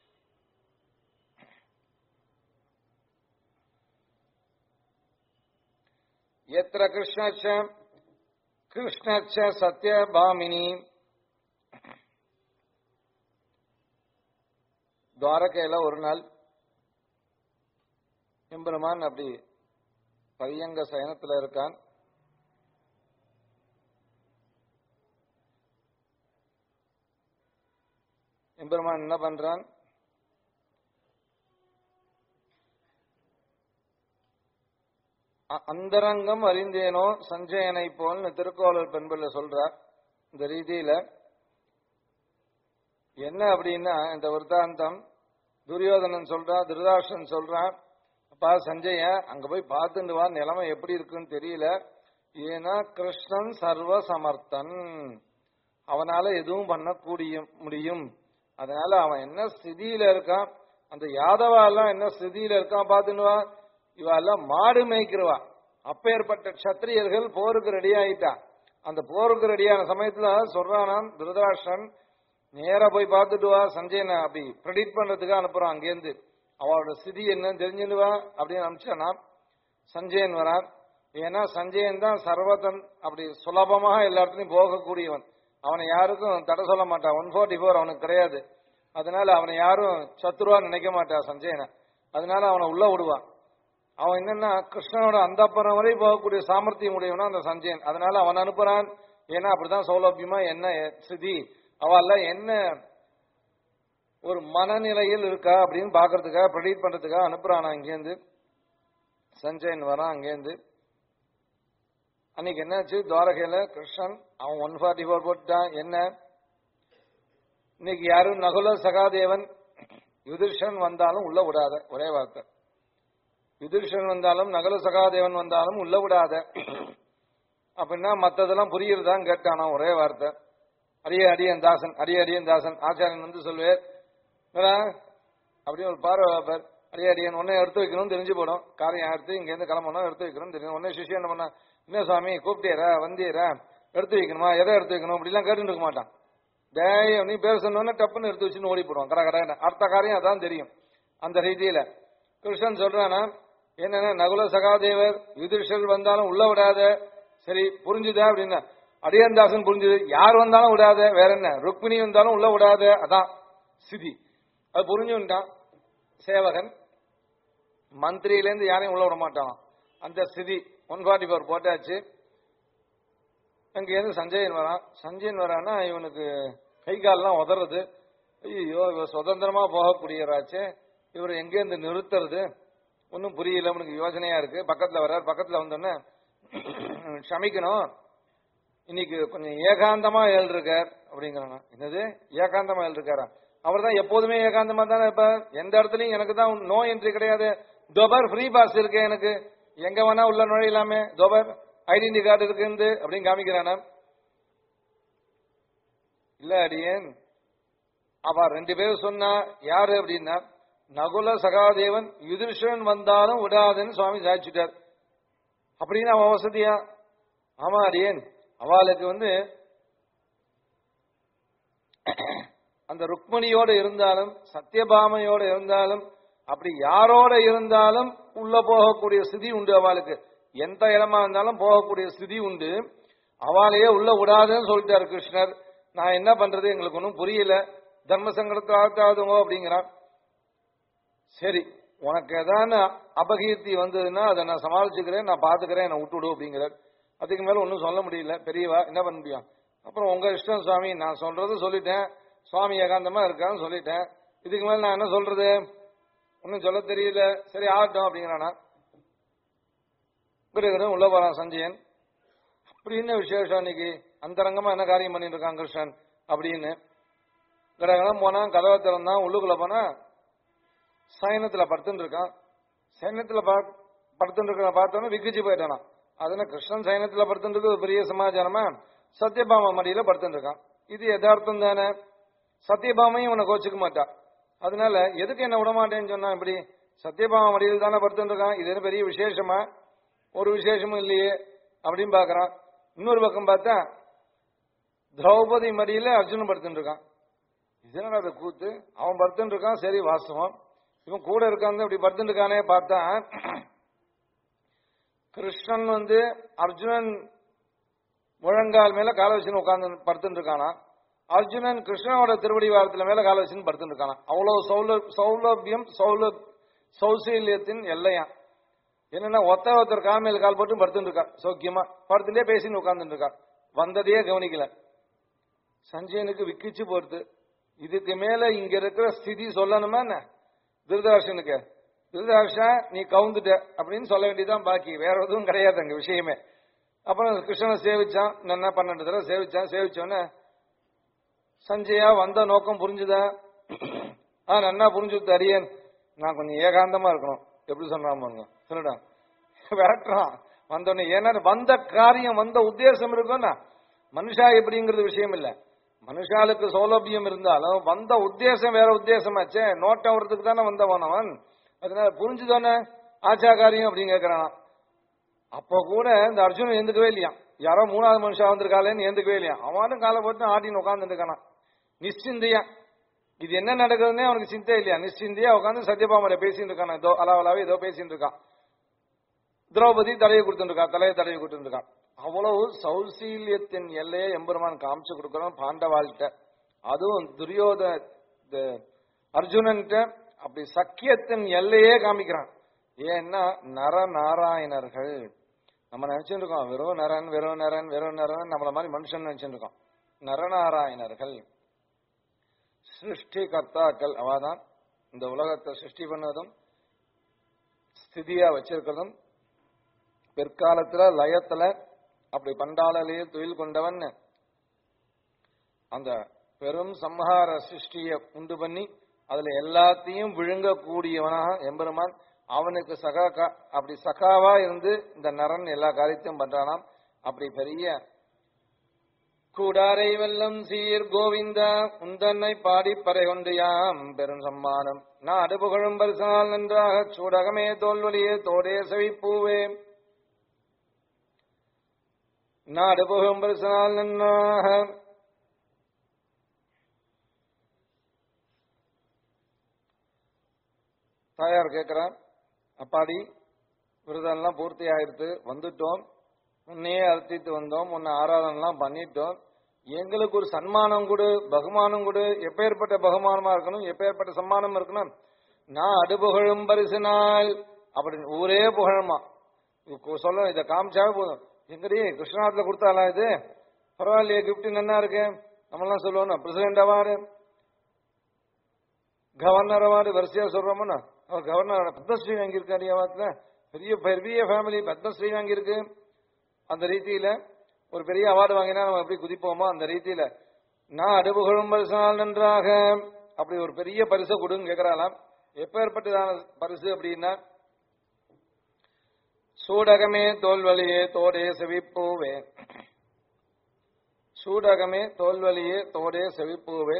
எத்திர கிருஷ்ணச்ச கிருஷ்ணச்ச சத்யபாமினி துவாரகையில ஒரு நாள் எம்பெருமான் அப்படி பரியங்க சயனத்துல இருக்கான் எம்பெருமான் என்ன பண்றான் அ- அந்தரங்கம் அறிந்தேனோ சஞ்சயனை போல்னு திருக்கோளர் பெண்பிள்ள சொல்றார் இந்த ரீதியில என்ன அப்படின்னா இந்த விருத்தாந்தம் துரியோதனன் சொல்றா திருதாஷன் சொல்றான் அப்பா சஞ்சய அங்க போய் பார்த்துட்டு வா நிலைமை எப்படி இருக்குன்னு தெரியல ஏன்னா கிருஷ்ணன் சர்வ சமர்த்தன் அவனால எதுவும் பண்ணக்கூடிய முடியும் அதனால அவன் என்ன ஸ்திதியில இருக்கான் அந்த யாதவா எல்லாம் என்ன ஸ்திதியில இருக்கான் பார்த்துன்னு வா இவ எல்லாம் மாடு மேய்க்கிறவா அப்பேற்பட்ட க்ஷத்திரியர்கள் போருக்கு ரெடி ஆயிட்டா அந்த போருக்கு ரெடியான சமயத்துல சொல்றானாம் திருதராஷ்டிரன் நேரா போய் பார்த்துட்டு வா சஞ்சயனை அப்படி ப்ரெடிக்ட் பண்றதுக்கு அனுப்புறான் அங்கேருந்து அவளோட ஸ்திதி என்னன்னு தெரிஞ்சுட்டு வா அப்படின்னு அனுப்பிச்சானா சஞ்சயன் வரான் ஏன்னா சஞ்சயன் தான் சர்வதன் அப்படி சுலபமாக எல்லா இடத்துலயும் போகக்கூடியவன் அவனை யாருக்கும் தடை சொல்ல மாட்டான் ஒன் ஃபோர்ட்டி ஃபோர் அவனுக்கு கிடையாது அதனால அவனை யாரும் சத்துருவா நினைக்க மாட்டா சஞ்சயனை அதனால அவனை உள்ள விடுவான் அவன் என்னன்னா கிருஷ்ணனோட அந்தப்புறம் வரை போகக்கூடிய சாமர்த்தியம் உடையவனா அந்த சஞ்சயன் அதனால அவன் அனுப்புறான் ஏன்னா அப்படிதான் சௌலபியமா என்ன ஸ்திதி அவெல்லாம் என்ன ஒரு மனநிலையில் இருக்கா அப்படின்னு பாக்குறதுக்காக ப்ரெடிட் பண்றதுக்காக அனுப்புறானா இங்கேருந்து சஞ்சயன் வரான் அங்கேருந்து அன்னைக்கு என்னாச்சு துவாரகையில கிருஷ்ணன் அவன் ஒன் ஃபார்ட்டி ஃபோர் போட்டுட்டான் என்ன இன்னைக்கு யாரும் நகுல சகாதேவன் யுதிர்ஷன் வந்தாலும் உள்ள விடாத ஒரே வார்த்தை யுதிர்ஷன் வந்தாலும் நகுல சகாதேவன் வந்தாலும் உள்ள விடாத அப்படின்னா மத்ததெல்லாம் புரியுறதான்னு கேட்டானா ஒரே வார்த்தை அடியே அடியன் தாசன் அடியே அடியன் தாசன் ஆச்சாரியன் வந்து சொல்லுவார் என்னடா, அப்படியே ஒரு பார்வை வைப்பார் அடியே அடியன் உடனே எடுத்து வைக்கணும்னு தெரிஞ்சு போடும் காரியம் எடுத்து இங்க இருந்து கிளம்பணும் எடுத்து வைக்கணும் தெரியும் உடனே சிஷியன் என்ன பண்ணா என்ன சுவாமி கூப்பிட்டேரா வந்தீரா எடுத்து வைக்கணுமா எதை எடுத்து வைக்கணும் அப்படிலாம் கேட்டுட்டு இருக்க மாட்டான் டேய் நீ பேர் சொன்னோன்னே டப்புன்னு எடுத்து வச்சுன்னு ஓடி போடுவான் கட கடை அடுத்த காரியம் அதான் தெரியும் அந்த ரீதியில கிருஷ்ணன் சொல்றானா என்னன்னா நகுல சகாதேவர் யுதிர்ஷர் வந்தாலும் உள்ள விடாத சரி புரிஞ்சுதா அப்படின்னா அடியந்தாசன் புரிஞ்சுது யார் வந்தாலும் விடாத வேற என்ன ருக்மிணி வந்தாலும் உள்ள விடாத அதான் சிதி அது புரிஞ்சுட்டான் சேவகன் மந்திரியிலேருந்து யாரையும் உள்ள விட மாட்டான் அந்த ஸ்திதி ஒன் ஃபார்ட்டி ஃபோர் போட்டாச்சு அங்கேருந்து சஞ்சயன் வரான் சஞ்சயன் வரான்னா இவனுக்கு கை கால்லாம் உதறது ஐயோ இவர் சுதந்திரமா போகக்கூடியவராச்சே இவர் எங்கேருந்து நிறுத்துறது ஒன்றும் புரியல அவனுக்கு யோசனையா இருக்கு பக்கத்துல வர்றார் பக்கத்துல வந்தோடனே க்ஷமிக்கணும் இன்னைக்கு கொஞ்சம் ஏகாந்தமா ஏழு இருக்கார் அப்படிங்கிறாங்க என்னது ஏகாந்தமா ஏழு இருக்காரா அவர் தான் எப்போதுமே ஏகாந்தமா தானே இருப்பார் எந்த இடத்துலயும் எனக்கு தான் நோ என்ட்ரி கிடையாது தோபர் ஃப்ரீ பாஸ் இருக்கு எனக்கு எங்க வேணா உள்ள நுழையலாமே தோபர் ஐடென்டி கார்டு இருக்குது அப்படின்னு காமிக்கிறானா இல்ல அடியேன் அவ ரெண்டு பேரும் சொன்னா யாரு அப்படின்னா நகுல சகாதேவன் யுதிர்ஷன் வந்தாலும் விடாதுன்னு சுவாமி சாதிச்சுட்டார் அப்படின்னு அவன் வசதியா ஆமா அடியேன் அவளுக்கு வந்து அந்த ருக்மணியோடு இருந்தாலும் சத்யபாமையோடு இருந்தாலும் அப்படி யாரோட இருந்தாலும் உள்ள போகக்கூடிய ஸ்திதி உண்டு அவளுக்கு எந்த இடமா இருந்தாலும் போகக்கூடிய ஸ்திதி உண்டு அவளையே உள்ள விடாதுன்னு சொல்லிட்டாரு கிருஷ்ணர் நான் என்ன பண்றது எங்களுக்கு ஒன்றும் புரியல தர்ம சங்கடத்தை ஆழ்த்தாதுங்க அப்படிங்கிறான் சரி உனக்கு ஏதான அபகீர்த்தி வந்ததுன்னா அதை நான் சமாளிச்சுக்கிறேன் நான் பாத்துக்கிறேன் என்னை விட்டுடு அப்படிங்கிறார் அதுக்கு மேல ஒன்றும் சொல்ல முடியல பெரியவா என்ன பண்ண முடியும் அப்புறம் உங்க இஷ்டம் சுவாமி நான் சொல்றது சொல்லிட்டேன் சுவாமி ஏகாந்தமா இருக்கான்னு சொல்லிட்டேன் இதுக்கு மேல நான் என்ன சொல்றது ஒன்னும் சொல்ல தெரியல சரி ஆகட்டும் அப்படிங்கிறானா கிரகரம் உள்ள போறான் சஞ்சயன் அப்படின்னு விசேஷம் இன்னைக்கு அந்தரங்கமா என்ன காரியம் பண்ணிட்டு இருக்கான் கிருஷ்ணன் அப்படின்னு கடகடம் போனான் கதவை திறந்தான் உள்ளுக்குள்ள போனா சயனத்துல படுத்துட்டு இருக்கான் சயனத்துல பா- படுத்துட்டு இருக்க பார்த்தோன்னே விக்கிச்சு போயிட்டானா அதுனா கிருஷ்ணன் சயனத்துல படுத்துட்டு இருக்கு ஒரு பெரிய சமாச்சாரமா சத்யபாமா மடியில படுத்துட்டு இருக்கான் இது யதார்த்தம் தானே சத்யபாமையும் உன்னை கோச்சுக்க மாட்டா அதனால எதுக்கு என்ன விட மாட்டேன்னு சொன்னா இப்படி சத்யபாமா மடியில் தானே படுத்துட்டு இருக்கான் இது என்ன பெரிய விசேஷமா ஒரு விசேஷமும் இல்லையே அப்படின்னு பாக்குறான் இன்னொரு பக்கம் பார்த்தா திரௌபதி மடியில அர்ஜுனன் படுத்துட்டு இருக்கான் இது என்னடா அது கூத்து அவன் படுத்துட்டு இருக்கான் சரி வாஸ்தவம் இவன் கூட இருக்கான் இப்படி படுத்துட்டு இருக்கானே பார்த்தா கிருஷ்ணன் வந்து அர்ஜுனன் முழங்கால் மேல கால வச்சுன்னு உட்கார்ந்து படுத்துட்டு இருக்கானா அர்ஜுனன் கிருஷ்ணனோட திருவடி வாரத்துல மேல கால வச்சுன்னு படுத்துட்டு இருக்கானா அவ்வளவு சௌல சௌலபியம் சௌல சௌசீல்யத்தின் எல்லையா என்னன்னா ஒத்த ஒருத்தர் கால் மேல கால் போட்டு படுத்துட்டு இருக்கா சௌக்கியமா படுத்துட்டே பேசின்னு உட்கார்ந்துட்டு இருக்கா வந்ததையே கவனிக்கல சஞ்சயனுக்கு விக்கிச்சு போறது இதுக்கு மேல இங்க இருக்கிற ஸ்திதி சொல்லணுமா என்ன திருதர்ஷனுக்கு திருதர்ஷா நீ கவுந்துட்ட அப்படின்னு சொல்ல வேண்டியதுதான் பாக்கி வேற எதுவும் கிடையாது அங்க விஷயமே அப்புறம் கிருஷ்ணனை சேவிச்சான் என்ன பன்னெண்டு தடவை சேவிச்சான் சேவிச்சோன்னே சஞ்சயா வந்த நோக்கம் புரிஞ்சுதா ஆ நன்னா புரிஞ்சுது அரியன் நான் கொஞ்சம் ஏகாந்தமா இருக்கணும் எப்படி சொல்றான் பாருங்க சொல்லுடா விரட்டுறான் வந்தோடனே ஏன்னா வந்த காரியம் வந்த உத்தேசம் இருக்கும்னா மனுஷா எப்படிங்கிறது விஷயம் இல்ல மனுஷாளுக்கு சௌலபியம் இருந்தாலும் வந்த உத்தேசம் வேற உத்தேசமாச்சே நோட்டம் வர்றதுக்கு தானே வந்தவன் அவன் அதனால புரிஞ்சுதானே ஆச்சா காரியம் அப்படின்னு கேட்கறான் அப்போ கூட இந்த அர்ஜுனன் எந்துக்கவே இல்லையா யாரோ மூணாவது மனுஷா வந்திருக்காளேன்னு எந்துக்கவே இல்லையா அவனும் காலை போட்டு ஆட்டின்னு உட்கார்ந்துட்டு இருக்கானா நிশ্চিந்தையா இது என்ன நடக்குதுன்னே அவனுக்கு சிந்தை இல்லையா நிশ্চিந்தையா உட்காந்து சத்யபாமரை பேசிட்டு இருக்கான் ஏதோ அலாவலாவே ஏதோ பேசிட்டு இருக்கான் திரௌபதி தலையை கொடுத்துருக்கா தலையை தடவி கொடுத்துருக்கான் அவ்வளவு சௌசீல்யத்தின் எல்லையை எம்பெருமான் காமிச்சு கொடுக்கணும் பாண்டவாள்கிட்ட அதுவும் துரியோத த- அர்ஜுனன்கிட்ட அப்படி சக்கியத்தின் எல்லையே காமிக்கிறான் ஏன்னா நர நாராயணர்கள் நம்ம நினைச்சுட்டு இருக்கோம் வெறும் நரன் வெறும் நரன் வெறும் நரன் நம்மள மாதிரி மனுஷன் நினைச்சுட்டு இருக்கோம் நரநாராயணர்கள் சிருஷ்டி கர்த்தாக்கள் அவாதான் இந்த உலகத்தை சிருஷ்டி பண்ணதும் ஸ்திதியா வச்சிருக்கிறதும் பிற்காலத்துல லயத்துல அப்படி பண்டாளலையே தொழில் கொண்டவன் அந்த பெரும் சம்ஹார சிருஷ்டிய உண்டு பண்ணி அதுல எல்லாத்தையும் விழுங்கக்கூடியவனாக எம்பெருமான் அவனுக்கு சகா கா- அப்படி சகாவா இருந்து இந்த நரன் எல்லா காரியத்தையும் பண்றானாம் அப்படி பெரிய கூடாரை வெல்லம் சீர் கோவிந்தா உந்தன்னை பாடி பறை கொண்டு யாம் பெரும் சம்மானம் நாடு புகழும் பரிசால் நன்றாக சூடகமே தோல்வழியே தோடே செவிப்பூவே நாடு புகழும் பரிசால் நன்றாக தாயார் கேட்கிறான் அப்பாடி விரதம்லாம் பூர்த்தி ஆயிடுத்து வந்துட்டோம் முன்னையே அர்த்தித்து வந்தோம் உன்னை ஆராதனைலாம் பண்ணிட்டோம் எங்களுக்கு ஒரு சன்மானம் கொடு பகுமானம் கொடு எப்பேற்பட்ட பகுமானமா இருக்கணும் எப்பேற்பட்ட சம்மானம் இருக்கணும் நான் அடுபுகழும் பரிசு நாள் அப்படி ஊரே புகழமா சொல்ல இதை காமிச்சாவே போதும் எங்கடி கிருஷ்ணாத்துல கொடுத்தாலா இது பரவாயில்லையே கிஃப்ட் நல்லா இருக்கு நம்மளாம் சொல்லுவோம் பிரசிடென்ட் அவார்டு கவர்னர் அவார்டு வரிசையா சொல்றோம்னா அவர் கவர்னர் பத்மஸ்ரீ வாங்கியிருக்காரு அவார்ட்ல பெரிய பெரிய ஃபேமிலி பத்மஸ்ரீ வாங்கியிருக்கு அந்த ரீதியில ஒரு பெரிய அவார்டு வாங்கினா நம்ம எப்படி குதிப்போமோ அந்த ரீதியில நான் அடுபுகழும் பரிசால் நன்றாக அப்படி ஒரு பெரிய பரிசை கொடுங்க கேட்கறாளாம் எப்பேற்பட்டதான பரிசு அப்படின்னா சூடகமே தோல்வழியே தோடே செவிப்பூவே சூடகமே தோல்வழியே தோடே செவிப்பூவே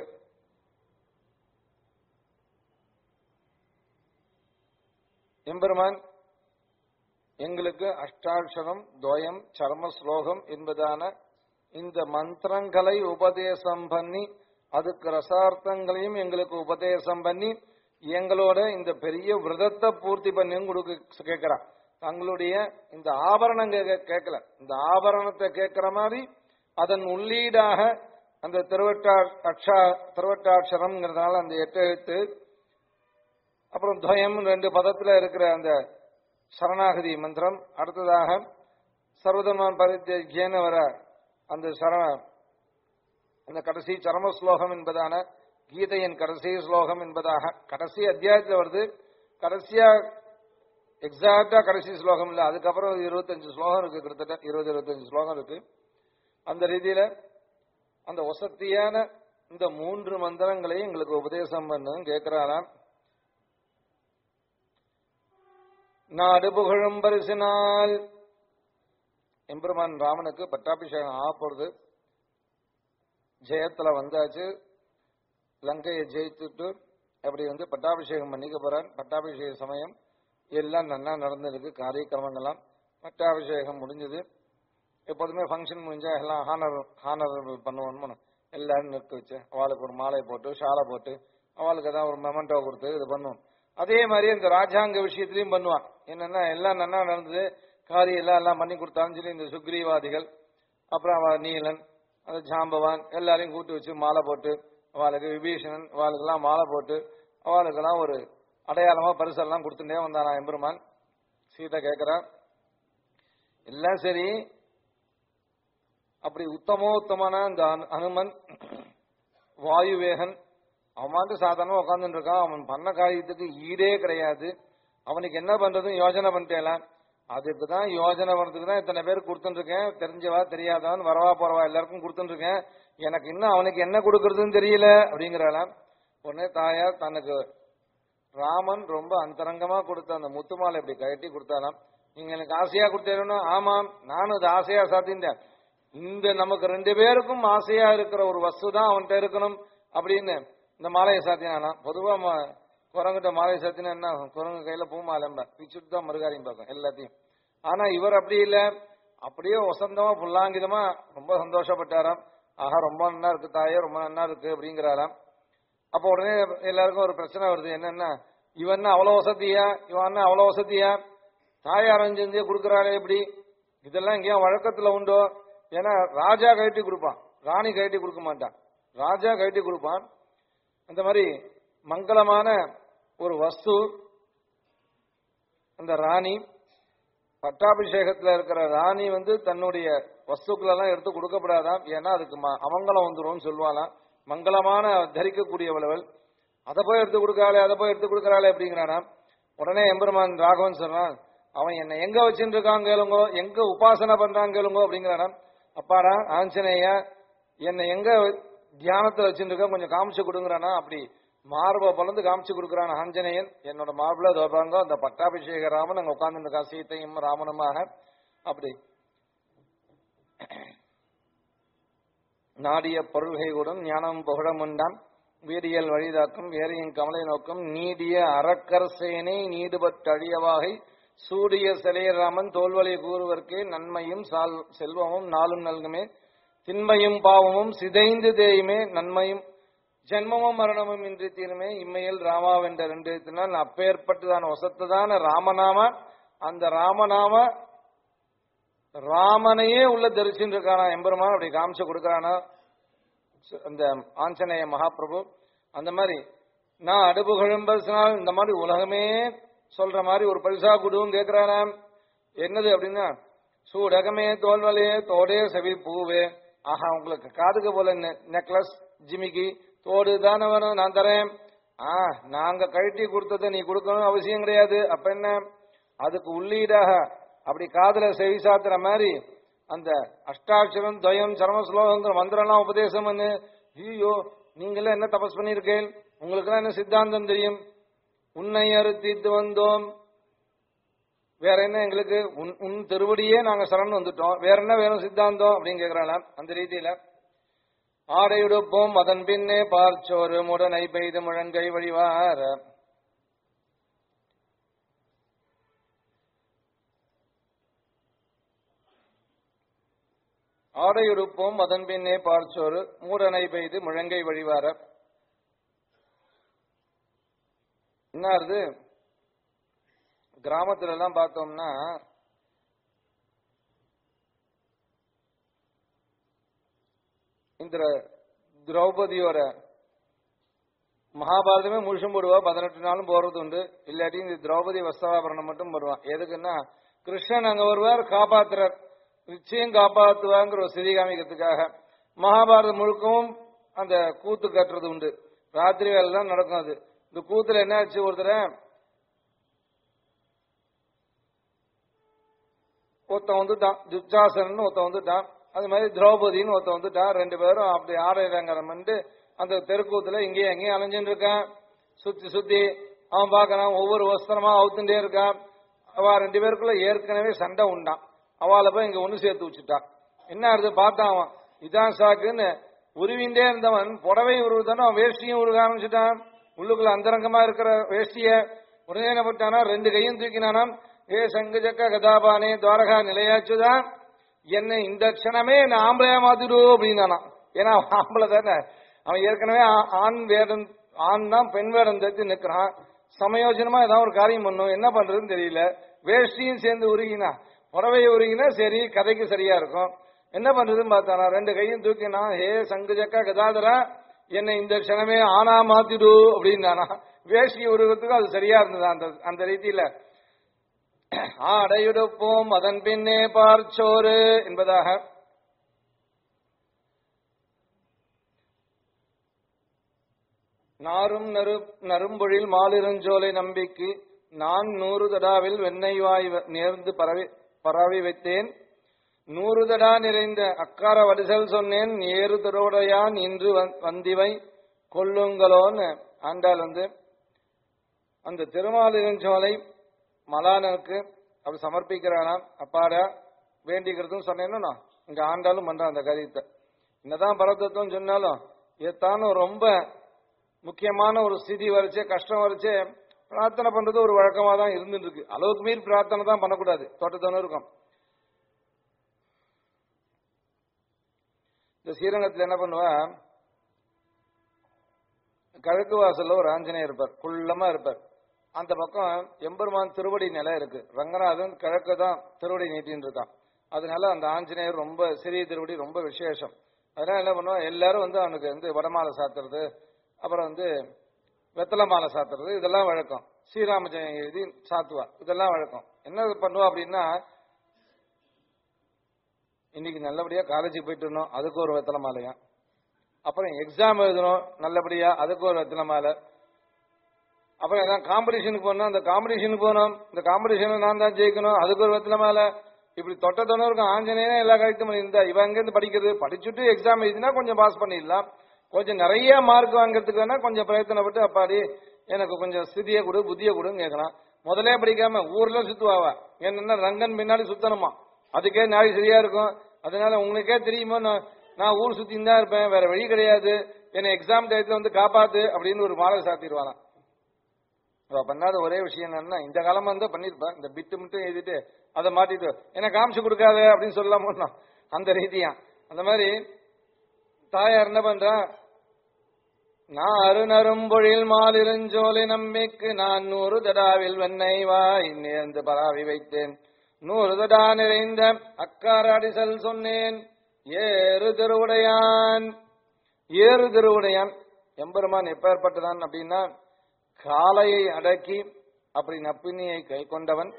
எம்பெருமான் எங்களுக்கு அஷ்டாட்சரம் துவயம் சர்ம ஸ்லோகம் என்பதான இந்த மந்திரங்களை உபதேசம் பண்ணி அதுக்கு ரசார்த்தங்களையும் எங்களுக்கு உபதேசம் பண்ணி எங்களோட இந்த பெரிய விரதத்தை பூர்த்தி பண்ணியும் கொடுக்க கேட்கிறான் தங்களுடைய இந்த ஆபரணம் கேட்க- கேட்கல இந்த ஆபரணத்தை கேட்கிற மாதிரி அதன் உள்ளீடாக அந்த திருவட்டா அக்ஷா திருவட்டாட்சரம்ங்கிறதுனால அந்த எட்டு எழுத்து அப்புறம் துவயம் ரெண்டு பதத்துல இருக்கிற அந்த சரணாகதி மந்திரம் அடுத்ததாக சர்வதர்மான் பரித்தியேன வர அந்த சரண அந்த கடைசி சரம ஸ்லோகம் என்பதான கீதையின் கடைசி ஸ்லோகம் என்பதாக கடைசி அத்தியாயத்தில் வருது கடைசியா எக்ஸாக்டா கடைசி ஸ்லோகம் இல்ல அதுக்கப்புறம் இருபத்தஞ்சு ஸ்லோகம் இருக்கு கிட்டத்தட்ட இருபது இருபத்தஞ்சு ஸ்லோகம் இருக்கு அந்த ரீதியில அந்த வசத்தியான இந்த மூன்று மந்திரங்களையும் எங்களுக்கு உபதேசம் பண்ணும் கேட்கிறாராம் நாடு புகழும் பரிசினால் எம்பெருமான் ராமனுக்கு பட்டாபிஷேகம் ஆக போறது ஜெயத்துல வந்தாச்சு லங்கையை ஜெயித்துட்டு அப்படி வந்து பட்டாபிஷேகம் பண்ணிக்க போறான் பட்டாபிஷேக சமயம் எல்லாம் நன்னா நடந்திருக்கு காரியக்கிரமங்கள்லாம் பட்டாபிஷேகம் முடிஞ்சது எப்போதுமே ஃபங்க்ஷன் முடிஞ்சா எல்லாம் ஹானர் ஹானர் பண்ணுவோம் எல்லாரும் நிறுத்தி வச்சு அவளுக்கு ஒரு மாலை போட்டு ஷாலை போட்டு அவளுக்கு தான் ஒரு மெமெண்டோ கொடுத்து இது பண்ணுவோம் அதே மாதிரி இந்த ராஜாங்க விஷயத்திலையும் பண்ணுவான் என்னன்னா எல்லாம் நன்னா நடந்தது காரியம் எல்லாம் எல்லாம் பண்ணி கொடுத்தான்னு சொல்லி இந்த சுக்ரீவாதிகள் அப்புறம் அவ நீலன் அந்த ஜாம்பவான் எல்லாரையும் கூட்டு வச்சு மாலை போட்டு அவளுக்கு விபீஷணன் அவளுக்கெல்லாம் மாலை போட்டு அவளுக்கெல்லாம் ஒரு அடையாளமா பரிசெல்லாம் கொடுத்துட்டே வந்தானா எம்பெருமான் சீதை கேட்கிறான் எல்லாம் சரி அப்படி உத்தமோத்தமான அந்த அனு- அனுமன் வாயுவேகன் அவன் வந்து சாதாரணமா உட்காந்துட்டு இருக்கான் அவன் பண்ண காரியத்துக்கு ஈடே கிடையாது அவனுக்கு என்ன பண்றதுன்னு யோசனை பண்ணிட்டேலாம் அதுக்கு தான் யோசனை பண்றதுக்கு தான் இத்தனை பேர் கொடுத்துட்டு இருக்கேன் தெரிஞ்சவா தெரியாதவன் வரவா போறவா எல்லாருக்கும் கொடுத்துட்டு இருக்கேன் எனக்கு இன்னும் அவனுக்கு என்ன கொடுக்கறதுன்னு தெரியல அப்படிங்கிறாளாம் உடனே தாயார் தனக்கு ராமன் ரொம்ப அந்தரங்கமா கொடுத்த அந்த முத்துமாலை இப்படி கழட்டி கொடுத்தாராம் நீங்க எனக்கு ஆசையா கொடுத்தேன்னா ஆமாம் நானும் அது ஆசையா சாத்திட்டேன் இந்த நமக்கு ரெண்டு பேருக்கும் ஆசையா இருக்கிற ஒரு வஸ்து தான் அவன்கிட்ட இருக்கணும் அப்படின்னு இந்த மாலையை சாத்தினானா பொதுவா ம- குரங்கிட்ட மாலையை சாத்தினா என்ன ஆகும்? குரங்கு கையில பூ மாலைம்ப பிச்சுட்டு தான் மறுகாரியம் பார்க்கும் எல்லாத்தையும் ஆனா இவர் அப்படி இல்ல அப்படியே வசந்தமா புல்லாங்கிதமா ரொம்ப சந்தோஷப்பட்டாராம் ஆஹா ரொம்ப நன்னா இருக்கு தாயே ரொம்ப நன்னா இருக்கு அப்படிங்கிறாராம் அப்ப உடனே எல்லாருக்கும் ஒரு பிரச்சனை வருது என்னன்னா இவன் என்ன அவ்வளவு வசதியா இவன் என்ன அவ்வளவு வசதியா தாயார் அஞ்சு கொடுக்கறாளே எப்படி இதெல்லாம் எங்கேயும் வழக்கத்துல உண்டோ ஏன்னா ராஜா கழட்டி கொடுப்பான் ராணி கழட்டி கொடுக்க மாட்டான் ராஜா கழட்டி கொடுப்பான் அந்த மாதிரி மங்களமான ஒரு வஸ்து அந்த ராணி பட்டாபிஷேகத்துல இருக்கிற ராணி வந்து தன்னுடைய வஸ்துக்கள் எல்லாம் எடுத்து கொடுக்கப்படாதாம் ஏன்னா அதுக்கு ம- அமங்கலம் வந்துரும்னு சொல்லுவாளாம் மங்களமான தரிக்கக்கூடியவளவள் அதை போய் எடுத்து கொடுக்கறாளே அதை போய் எடுத்து கொடுக்கறாளே அப்படிங்கிறானா உடனே எம்பெருமான் ராகவன் சொல்றான் அவன் என்ன எங்க வச்சுட்டு இருக்கான் கேளுங்கோ எங்க உபாசனை பண்றான் கேளுங்கோ அப்படிங்கிறானா அப்பாடா ஆஞ்சநேயா என்னை எங்க தியானத்துல வச்சுட்டு இருக்க கொஞ்சம் காமிச்சு கொடுங்கறானா அப்படி மார்பை பொழந்து காமிச்சு கொடுக்கறான் ஆஞ்சநேயன் என்னோட மார்பிள தோபாங்க அந்த பட்டாபிஷேக ராமன் அங்க உட்கார்ந்து இருக்கா சீத்தையும் ராமனுமாக அப்படி நாடிய பொருள்கைகளுடன் ஞானம் புகழமுண்டான் வீரியல் வழிதாக்கும் வேறையின் கமலை நோக்கம் நீடிய அறக்கர் சேனை நீடுபட்டழியவாகை சூடிய சிலையராமன் தோல்வழி கூறுவர்க்கே நன்மையும் சால்- செல்வமும் நாளும் நல்குமே திண்மையும் பாவமும் சிதைந்து தேயுமே நன்மையும் ஜென்மமும் மரணமும் இன்றி தீருமே இம்மையில் ராமாவென்ற ரெண்டு எழுத்தினால் அப்பேற்பட்டதான வசத்ததான ராமநாம அந்த ராமநாம ராமனையே உள்ள தரிசின்னு இருக்கானா எம்பெருமான் அப்படி காமிச்சு கொடுக்கறானா அந்த ஆஞ்சநேய மகாபிரபு அந்த மாதிரி நான் அடுப்புகழும் பரிசினால் இந்த மாதிரி உலகமே சொல்ற மாதிரி ஒரு பரிசா கொடுவும் கேட்கிறானாம் என்னது அப்படின்னா சூடகமே தோல்வலையே தோடே செவி பூவே ஆஹா உங்களுக்கு காதுக்கு போல நெக்லஸ் ஜிமிக்கி தோடு தானே வேணும் நான் தரேன் ஆ நாங்க கழட்டி கொடுத்ததை நீ கொடுக்கணும் அவசியம் கிடையாது அப்ப என்ன அதுக்கு உள்ளீடாக அப்படி காதுல செவி சாத்துற மாதிரி அந்த அஷ்டாட்சரம் துவயம் சரம ஸ்லோகங்கிற மந்திரம்லாம் உபதேசம் பண்ணு ஐயோ நீங்களாம் என்ன தபஸ் பண்ணியிருக்கேன் உங்களுக்கெல்லாம் என்ன சித்தாந்தம் தெரியும் உன்னை அறுத்தித்து வந்தோம் வேற என்ன எங்களுக்கு உன் உன் திருவடியே நாங்க சரண் வந்துட்டோம் வேற என்ன வேணும் சித்தாந்தம் அப்படின்னு கேக்குறாளாம் அந்த ரீதியில ஆடையுடுப்போம் அதன் பின்னே பார்ச்சோறு முடனை பெய்து முழங்கை வழிவார ஆடையுடுப்போம் அதன் பின்னே பார்ச்சோறு மூடனை பெய்து முழங்கை வழிவார என்ன ஆகுது கிராமத்துல எல்லாம் பார்த்தோம்னா இந்த திரௌபதியோட மகாபாரதமே முழுசும் போடுவா பதினெட்டு நாளும் போறது உண்டு இல்லாட்டி இந்த திரௌபதி வஸ்தவாபரணம் மட்டும் போடுவான் எதுக்குன்னா கிருஷ்ணன் அங்க வருவார் காப்பாத்துறார் நிச்சயம் காப்பாத்துவாங்கிற ஒரு சிதி காமிக்கிறதுக்காக மகாபாரதம் முழுக்கவும் அந்த கூத்து கட்டுறது உண்டு ராத்திரி வேலை தான் நடக்கும் அது இந்த கூத்துல என்ன ஆச்சு ஒருத்தர ஒருத்தன் வந்துட்டான் துச்சாசனன் ஒருத்தன் வந்துட்டான் அது மாதிரி திரௌபதினு ஒருத்தன் வந்துட்டான் ரெண்டு பேரும் அப்படி ஆடையரங்கரம் பண்ணிட்டு அந்த தெருக்கூத்துல இங்கேயும் அங்கேயும் அலைஞ்சுட்டு இருக்கான் சுத்தி சுத்தி அவன் பார்க்கறான் ஒவ்வொரு வஸ்திரமா அவுத்துட்டே இருக்கான் அவ ரெண்டு பேருக்குள்ள ஏற்கனவே சண்டை உண்டான் அவளை போய் இங்க ஒண்ணு சேர்த்து வச்சுட்டான் என்ன ஆகுது பார்த்தான் அவன் இதான் சாக்குன்னு உருவிண்டே இருந்தவன் புடவை உருவுதானோ அவன் வேஷ்டியும் உருக ஆரம்பிச்சுட்டான் உள்ளுக்குள்ள அந்தரங்கமா இருக்கிற வேஷ்டிய உடனே என்ன பண்ணிட்டானா ரெண்டு கையும் தூக்கினானாம் ஏ சங்குஜக்க கதாபானே துவாரகா நிலையாச்சுதான் என்னை இந்த க்ஷணமே என்ன ஆம்பளையா மாத்திடு அப்படின்னானா ஏன்னா அவன் ஆம்பளை தானே அவன் ஏற்கனவே ஆ- ஆண் வேடம் ஆண் தான் பெண் வேடம் தச்சு நிக்கிறான் சமயோஜனமா ஏதாவது ஒரு காரியம் பண்ணும் என்ன பண்றதுன்னு தெரியல வேஷ்டியும் சேர்ந்து உருகினா புடவை உருகினா சரி கதைக்கு சரியா இருக்கும் என்ன பண்றதுன்னு பார்த்தானா ரெண்டு கையும் தூக்கினா ஹே சங்குஜக்கா கதாதரா என்னை இந்த க்ஷணமே ஆனா மாத்திடு அப்படின்னானா வேஷ்டி உருகத்துக்கும் அது சரியா இருந்தது அந்த அந்த ரீதியில ஆடையுடுப்போம் அதன் பின்னே பார்ச்சோறு என்பதாக நாரும் நறு நரும்பொழில் மாலிருஞ்சோலை நம்பிக்கு நான் நூறு தடாவில் வெண்ணெய் வாய் வ- நேர்ந்து பரவி பரவி வைத்தேன் நூறு தடா நிறைந்த அக்கார வடிசல் சொன்னேன் ஏறு தரோடையான் இன்று வந்- வந்திவை கொல்லுங்களோன்னு ஆண்டாள் வந்து அந்த திருமாலிருஞ்சோலை மலானனுக்கு அப்படி சமர்ப்பிக்கிறானாம் அப்பாடா வேண்டிக்கிறதும் சொன்னேன்னா இங்க ஆண்டாலும் பண்றான் அந்த காரியத்தை என்னதான் பரதத்துவம் சொன்னாலும் இதுதானும் ரொம்ப முக்கியமான ஒரு ஸ்திதி வரைச்சே கஷ்டம் வரைச்சே பிரார்த்தனை பண்றது ஒரு வழக்கமா தான் இருந்துட்டு இருக்கு அளவுக்கு மீறி பிரார்த்தனை தான் பண்ணக்கூடாது தோட்டத்தானே இருக்கும் இந்த ஸ்ரீரங்கத்துல என்ன பண்ணுவா கிழக்கு வாசல்ல ஒரு ஆஞ்சநேயர் இருப்பார் குள்ளமா இருப்பார் அந்த பக்கம் எம்பெருமான் திருவடி நிலை இருக்கு ரங்கநாதன் கிழக்கு தான் திருவடி நீட்டின்னு இருக்கான் அதனால அந்த ஆஞ்சநேயர் ரொம்ப சிறிய திருவடி ரொம்ப விசேஷம் அதனால என்ன பண்ணுவோம் எல்லாரும் வந்து அவனுக்கு வந்து வடமாலை சாத்துறது அப்புறம் வந்து வெத்தலை மாலை சாத்துறது இதெல்லாம் வழக்கம் ஸ்ரீராம ஜெயம் எழுதி சாத்துவா இதெல்லாம் வழக்கம் என்ன பண்ணுவா அப்படின்னா இன்னைக்கு நல்லபடியா காலேஜுக்கு போயிட்டு இருந்தோம் அதுக்கு ஒரு வெத்தலை மாலையா அப்புறம் எக்ஸாம் எழுதணும் நல்லபடியா அதுக்கு ஒரு வெத்தலை மாலை அப்புறம் ஏதாவது காம்படிஷனுக்கு போனோம் அந்த காம்படிஷனுக்கு போனோம் இந்த காம்படிஷன்ல நான் தான் ஜெயிக்கணும் அதுக்கு ஒரு வெத்தலை மாலை இப்படி தொட்ட தொண்ணூறு இருக்கும் ஆஞ்சநேயனே எல்லா கரெக்டும் இருந்தா இவன் அங்கிருந்து படிக்கிறது படிச்சுட்டு எக்ஸாம் எழுதினா கொஞ்சம் பாஸ் பண்ணிடலாம் கொஞ்சம் நிறைய மார்க் வாங்குறதுக்கு வேணா கொஞ்சம் பிரயத்தனப்பட்டு அப்பாடி எனக்கு கொஞ்சம் ஸ்திதியை கொடு புத்தியை கொடுன்னு கேட்கலாம் முதலே படிக்காம ஊர்ல சுத்துவாவா என்னன்னா ரங்கன் பின்னாடி சுத்தணுமா அதுக்கே நாளை சரியா இருக்கும் அதனால உங்களுக்கே தெரியுமோ நான் நான் ஊர் சுத்தின்னு தான் இருப்பேன் வேற வழி கிடையாது என்னை எக்ஸாம் டயத்துல வந்து காப்பாத்து அப்படின்னு ஒரு மாலை சாத்திடுவாளாம் அவ பண்ணாத ஒரே விஷயம் என்னன்னா இந்த காலமா இருந்தா பண்ணிருப்பா இந்த பிட்டு மட்டும் எழுதிட்டு அதை மாட்டிட்டு எனக்கு காமிச்சு கொடுக்காத அப்படின்னு சொல்லலாமோ அந்த ரீதியா அந்த மாதிரி தாயார் என்ன பண்றா நான் அருணரும்பொழில் மாலிருஞ்சோலை நம்பிக்கு நான் நூறு தடாவில் வெண்ணெய் வாய் நேர்ந்து பராவி வைத்தேன் நூறு தடா நிறைந்த அக்காராடிசல் சொன்னேன் ஏறு திருவுடையான் ஏறு திருவுடையான் எம்பெருமான் எப்பேற்பட்டதான் அப்படின்னா காளையை அடக்கி அப்படி நப்பினியை கை கொண்டவன்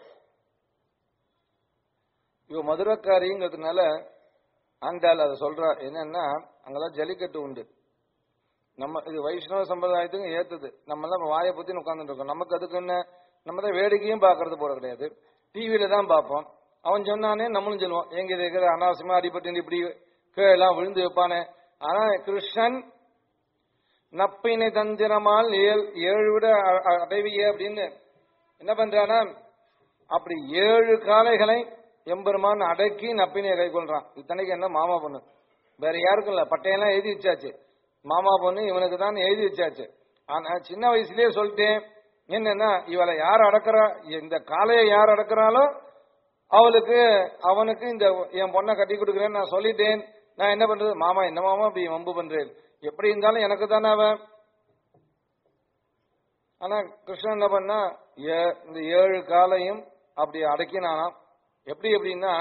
இவ மதுரக்காரிங்கிறதுனால ஆண்டாள் அதை சொல்றா என்னன்னா அங்கெல்லாம் ஜல்லிக்கட்டு உண்டு நம்ம இது வைஷ்ணவ சம்பிரதாயத்துக்கும் ஏத்துது நம்ம எல்லாம் வாயை பத்தி உட்கார்ந்துட்டு இருக்கோம் நமக்கு அதுக்கு என்ன நம்ம தான் வேடிக்கையும் பார்க்கறது போல கிடையாது டிவியில தான் பார்ப்போம் அவன் சொன்னானே நம்மளும் சொல்லுவோம் எங்க இது இருக்கிற அனாவசியமா அடிபட்டு இப்படி கீழெல்லாம் விழுந்து வைப்பானே ஆனா கிருஷ்ணன் நப்பினை தந்திரமால் ஏழு ஏழு விட அ- அ- அடைவிய அப்படின்னு என்ன பண்றானா அப்படி ஏழு காளைகளை எம்பெருமான் அடக்கி நப்பினையை கை கொள்றான் இத்தனைக்கு என்ன மாமா பொண்ணு வேற யாருக்கும் இல்ல பட்டையெல்லாம் எழுதி வச்சாச்சு மாமா பொண்ணு இவனுக்கு தான் எழுதி வச்சாச்சு ஆனா சின்ன வயசுலயே சொல்லிட்டேன் என்னன்னா இவளை யார் அடக்குறா இந்த காளையை யார் அடக்குறாளோ அவளுக்கு அவனுக்கு இந்த என் பொண்ணை கட்டி கொடுக்குறேன்னு நான் சொல்லிட்டேன் நான் என்ன பண்றது மாமா என்ன மாமா இப்படி வம்பு பண்றேன் எப்படி இருந்தாலும் எனக்கு தானே அவன் ஆனா கிருஷ்ணன் என்ன பண்ணா ஏ- இந்த ஏழு காலையும் அப்படி அடக்கினானாம் எப்படி எப்படின்னா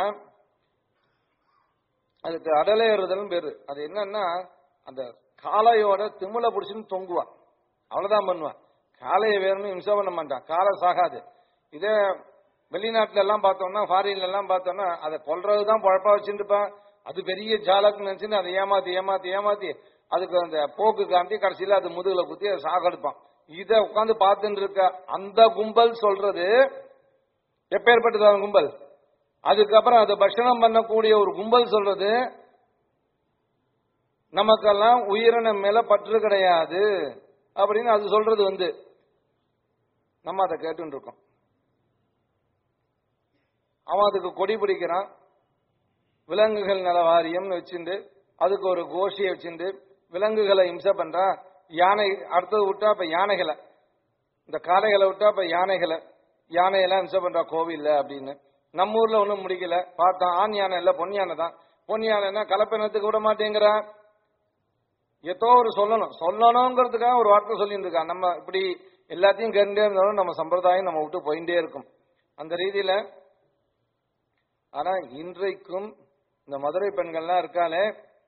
அதுக்கு அடலேறுதல் பேரு அது என்னன்னா அந்த காளையோட திமில பிடிச்சுன்னு தொங்குவான் அவ்வளவுதான் பண்ணுவான் காளையை வேணும்னு இம்சை பண்ண மாட்டான் காலை சாகாது இதே வெளிநாட்டுல எல்லாம் பார்த்தோம்னா ஃபாரின்ல எல்லாம் பார்த்தோம்னா அதை கொல்றதுதான் பழப்பா வச்சுருப்பான் அது பெரிய ஜாலக்கு நினைச்சுன்னு அதை ஏமாத்தி ஏமாத்தி ஏமாத்தி அதுக்கு அந்த போக்கு காண்டி கடைசியில அது முதுகுல குத்தி அதை சாகடிப்பான் இத உட்காந்து பார்த்துட்டு இருக்க அந்த கும்பல் சொல்றது எப்பேற்பட்டது அந்த கும்பல் அதுக்கப்புறம் அதை பட்சணம் பண்ணக்கூடிய ஒரு கும்பல் சொல்றது நமக்கெல்லாம் உயிரினம் மேல பற்று கிடையாது அப்படின்னு அது சொல்றது வந்து நம்ம அதை கேட்டுட்டு இருக்கோம் அவன் அதுக்கு கொடி பிடிக்கிறான் விலங்குகள் நல வாரியம்னு வச்சுண்டு அதுக்கு ஒரு கோஷியை வச்சுண்டு விலங்குகளை இம்சை பண்றான் யானை அடுத்தது விட்டா இப்ப யானைகளை இந்த காளைகளை விட்டா இப்ப யானைகளை யானையெல்லாம் இம்சை பண்றா கோவில்ல அப்படின்னு நம்ம ஊர்ல ஒண்ணும் முடிக்கல பார்த்தா ஆண் யானை இல்ல பொன் யானை தான் பொன் யானைன்னா கலப்பினத்துக்கு விட மாட்டேங்கிறான் ஏதோ ஒரு சொல்லணும் சொல்லணுங்கிறதுக்காக ஒரு வார்த்தை சொல்லிட்டு இருக்கான் நம்ம இப்படி எல்லாத்தையும் கேட்டுட்டே இருந்தாலும் நம்ம சம்பிரதாயம் நம்ம விட்டு போயிட்டே இருக்கும் அந்த ரீதியில ஆனா இன்றைக்கும் இந்த மதுரை பெண்கள்லாம் இருக்காளே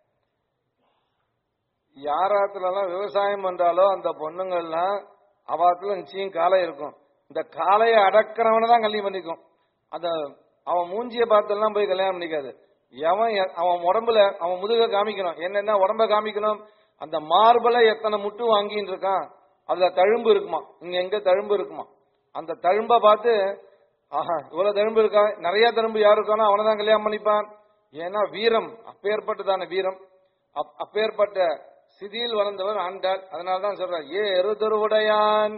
யாராத்துல எல்லாம் விவசாயம் பண்றாலோ அந்த பொண்ணுங்கள்லாம் அவாத்துல நிச்சயம் காளை இருக்கும் இந்த காளையை அடக்கிறவனை தான் கல்யாணம் பண்ணிக்கும் அந்த அவன் மூஞ்சிய பார்த்தெல்லாம் போய் கல்யாணம் பண்ணிக்காது எவன் எ- அவன் உடம்புல அவன் முதுக காமிக்கணும் என்னென்ன உடம்ப காமிக்கணும் அந்த மார்பல எத்தனை முட்டு வாங்கின்னு இருக்கான் அதுல தழும்பு இருக்குமா இங்க எங்க தழும்பு இருக்குமா அந்த தழும்ப பார்த்து ஆஹா இவ்வளவு தழும்பு இருக்கா நிறைய தழும்பு யாரு இருக்கானோ அவனை தான் கல்யாணம் பண்ணிப்பான் ஏன்னா வீரம் அப்பேற்பட்டதான வீரம் அப்- அப்பேற்பட்ட சிதியில் வளர்ந்தவர் ஆண்டாள் அதனாலதான் சொல்றார் ஏ எருதருவுடையான்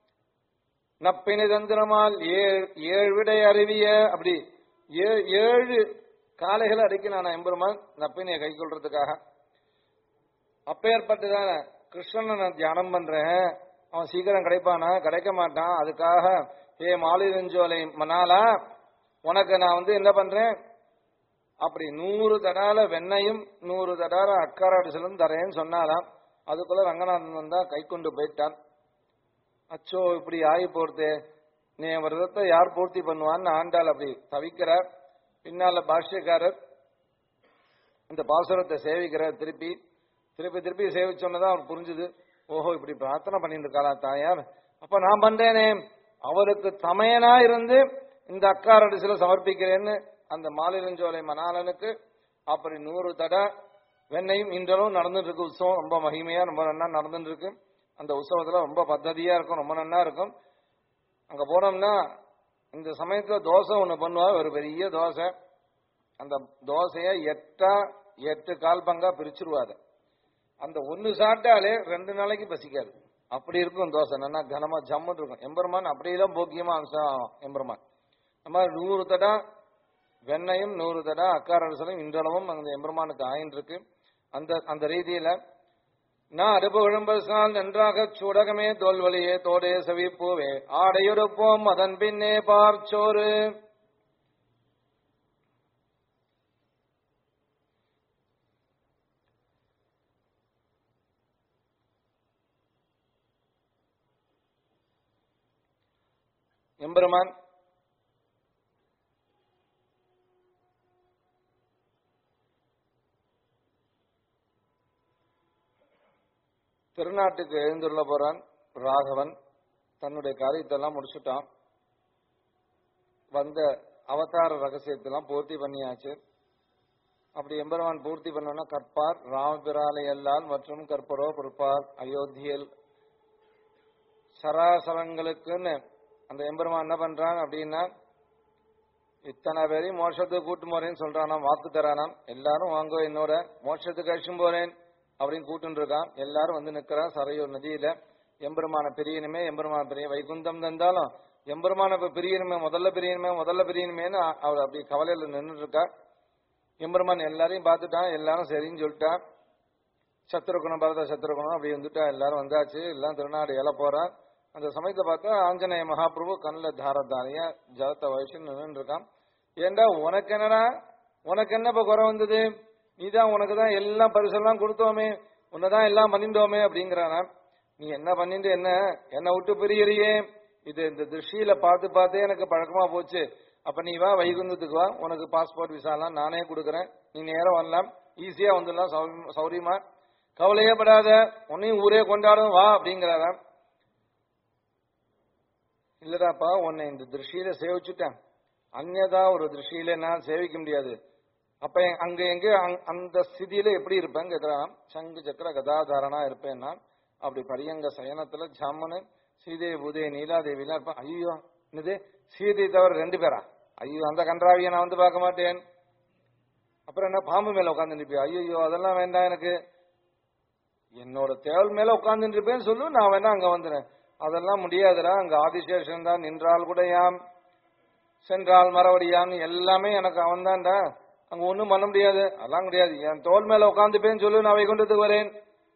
நப்பினி தந்திரமால் ஏழ் ஏழு விடை அறிவிய அப்படி ஏ- ஏழு காளைகளை அடிக்கிறான் எம்பெருமான் நப்பினியை கை கொள்றதுக்காக அப்பேற்பட்டதான கிருஷ்ணனை நான் தியானம் பண்றேன் அவன் சீக்கிரம் கிடைப்பானா கிடைக்க மாட்டான் அதுக்காக ஏ மாலிரஞ்சோலை மணாலா உனக்கு நான் வந்து என்ன பண்றேன் அப்படி நூறு தடால வெண்ணையும் நூறு தடால அக்காராடிசலும் தரேன்னு சொன்னாராம் அதுக்குள்ள ரங்கநாதன் வந்தா கை கொண்டு போயிட்டான் அச்சோ இப்படி ஆகி போறது நீ என் விரதத்தை யார் பூர்த்தி பண்ணுவான்னு ஆண்டாள் அப்படி தவிக்கிறார் பின்னால பாஷ்யக்காரர் இந்த பாசுரத்தை சேவிக்கிறார் திருப்பி திருப்பி திருப்பி சேவிச்சோன்னதான் அவர் புரிஞ்சுது ஓஹோ இப்படி பிரார்த்தனை பண்ணிட்டு இருக்காளா தாயார் அப்ப நான் பண்றேனே அவருக்கு தமையனா இருந்து இந்த அக்காரடிசில சமர்ப்பிக்கிறேன்னு அந்த மாலிரஞ்சோலை மணாலனுக்கு அப்படி நூறு தடை வெண்ணையும் இன்றளவும் நடந்துட்டு இருக்கு உற்சவம் ரொம்ப மகிமையா ரொம்ப நன்னா நடந்துட்டு இருக்கு அந்த உற்சவத்துல ரொம்ப பத்ததியா இருக்கும் ரொம்ப நன்னா இருக்கும் அங்க போனோம்னா இந்த சமயத்துல தோசை ஒண்ணு பண்ணுவா ஒரு பெரிய தோசை அந்த தோசைய எட்டா எட்டு கால் பங்கா பிரிச்சிருவாது அந்த ஒன்னு சாப்பிட்டாலே ரெண்டு நாளைக்கு பசிக்காது அப்படி இருக்கும் தோசை நல்லா கனமா ஜம்முன்னு இருக்கும் எம்பெருமான் அப்படியெல்லாம் போக்கியமா அம்சம் ஆகும் எம்பெருமான் இந்த மாதிரி நூறு தடா வெண்ணையும் நூறு தடா அக்காரரசலும் இன்றளவும் அந்த எம்பெருமானுக்கு ஆயின்னு இருக்கு அந்த அந்த ரீதியில நான் அடுப்பு விழும்பசால் நன்றாக சூடகமே தோல்வழியே தோடே செவிப்பூவே ஆடையொருப்போம் அதன் பின்னே பார்ச்சோறு எம்பெருமான் திருநாட்டுக்கு எழுந்துள்ள போறான் ராகவன் தன்னுடைய காரியத்தெல்லாம் முடிச்சுட்டான் வந்த அவதார ரகசியத்தெல்லாம் பூர்த்தி பண்ணியாச்சு அப்படி எம்பெருமான் பூர்த்தி பண்ணோம்னா கற்பார் ராமபிராலை எல்லால் மற்றும் கற்பரோ பொறுப்பார் அயோத்தியில் சராசரங்களுக்குன்னு அந்த எம்பெருமான் என்ன பண்றான் அப்படின்னா இத்தனை பேரையும் மோட்சத்துக்கு கூட்டு போறேன்னு சொல்றானாம் வாக்கு தரானாம் எல்லாரும் வாங்கோ என்னோட மோட்சத்துக்கு அழிச்சும் போறேன் அப்படின்னு கூட்டுன்னு இருக்கான் எல்லாரும் வந்து நிக்கிறான் சரையூர் நதியில எம்பெருமான பிரியணுமே எம்பெருமான பிரிய வைகுந்தம் தந்தாலும் எம்பெருமான இப்ப பிரியணுமே முதல்ல பிரியணுமே முதல்ல பிரியணுமேன்னு அவர் அப்படி கவலையில நின்றுட்டு இருக்கா எம்பெருமான் எல்லாரையும் பார்த்துட்டான் எல்லாரும் சரின்னு சொல்லிட்டான் சத்ருகுணம் பரத சத்ருகுணம் அப்படி வந்துட்டா எல்லாரும் வந்தாச்சு எல்லாம் திருநாடு ஏல போறான் அந்த சமயத்தை பார்த்தா ஆஞ்சநேய மகாபிரபு கண்ணில் தாரதாரியா ஜலத்தை வயசுன்னு நின்று இருக்கான் ஏண்டா உனக்கு என்னடா உனக்கு என்ன இப்ப குறை வந்தது நீதான் உனக்கு தான் எல்லாம் பரிசெல்லாம் கொடுத்தோமே உன்னதான் எல்லாம் பண்ணிட்டோமே அப்படிங்கிறானா நீ என்ன பண்ணிட்டு என்ன என்ன விட்டு பிரியறியே இது இந்த திருஷ்டியில பார்த்து பார்த்தே எனக்கு பழக்கமா போச்சு அப்ப நீ வா வைகுந்தத்துக்கு வா உனக்கு பாஸ்போர்ட் விசாலாம் நானே கொடுக்குறேன் நீ நேரம் வரலாம் ஈஸியா வந்துடலாம் சௌ- சௌரியமா கவலையே படாத உன்னையும் ஊரே கொண்டாடும் வா அப்படிங்கிறாராம் இல்லடாப்பா உன்னை இந்த திருஷ்டியில சேவிச்சுட்டேன் அந்நதா ஒரு திருஷ்டியில நான் சேவிக்க முடியாது அப்ப எ- அங்க எங்க அங்- அந்த ஸ்திதியில எப்படி இருப்பேன் கேக்குறான் சங்கு சக்கர கதாதாரணா இருப்பேன் நான் அப்படி பரியங்க சயனத்துல ஜாமனு ஸ்ரீதேவி பூதே நீலாதேவி எல்லாம் இருப்பேன் ஐயோ என்னது சீதை தவிர ரெண்டு பேரா ஐயோ அந்த கன்றாவியை நான் வந்து பார்க்க மாட்டேன் அப்புறம் என்ன பாம்பு மேல உட்கார்ந்து நிற்பியா ஐயோ அதெல்லாம் வேண்டாம் எனக்கு என்னோட தேவல் மேல உட்கார்ந்துட்டு இருப்பேன்னு சொல்லு நான் வேணா அங்க வந்துடுறேன் அதெல்லாம் முடியாதுடா அங்க ஆதிசேஷன் தான் நின்றால் கூட யாம் சென்றால் மரவடியான்னு எல்லாமே எனக்கு அவன் தான்டா அங்க ஒண்ணும் பண்ண முடியாது அதெல்லாம் முடியாது என் தோல் மேல உட்காந்துப்பேன்னு சொல்லு நான் வைகுண்டத்துக்கு வரேன்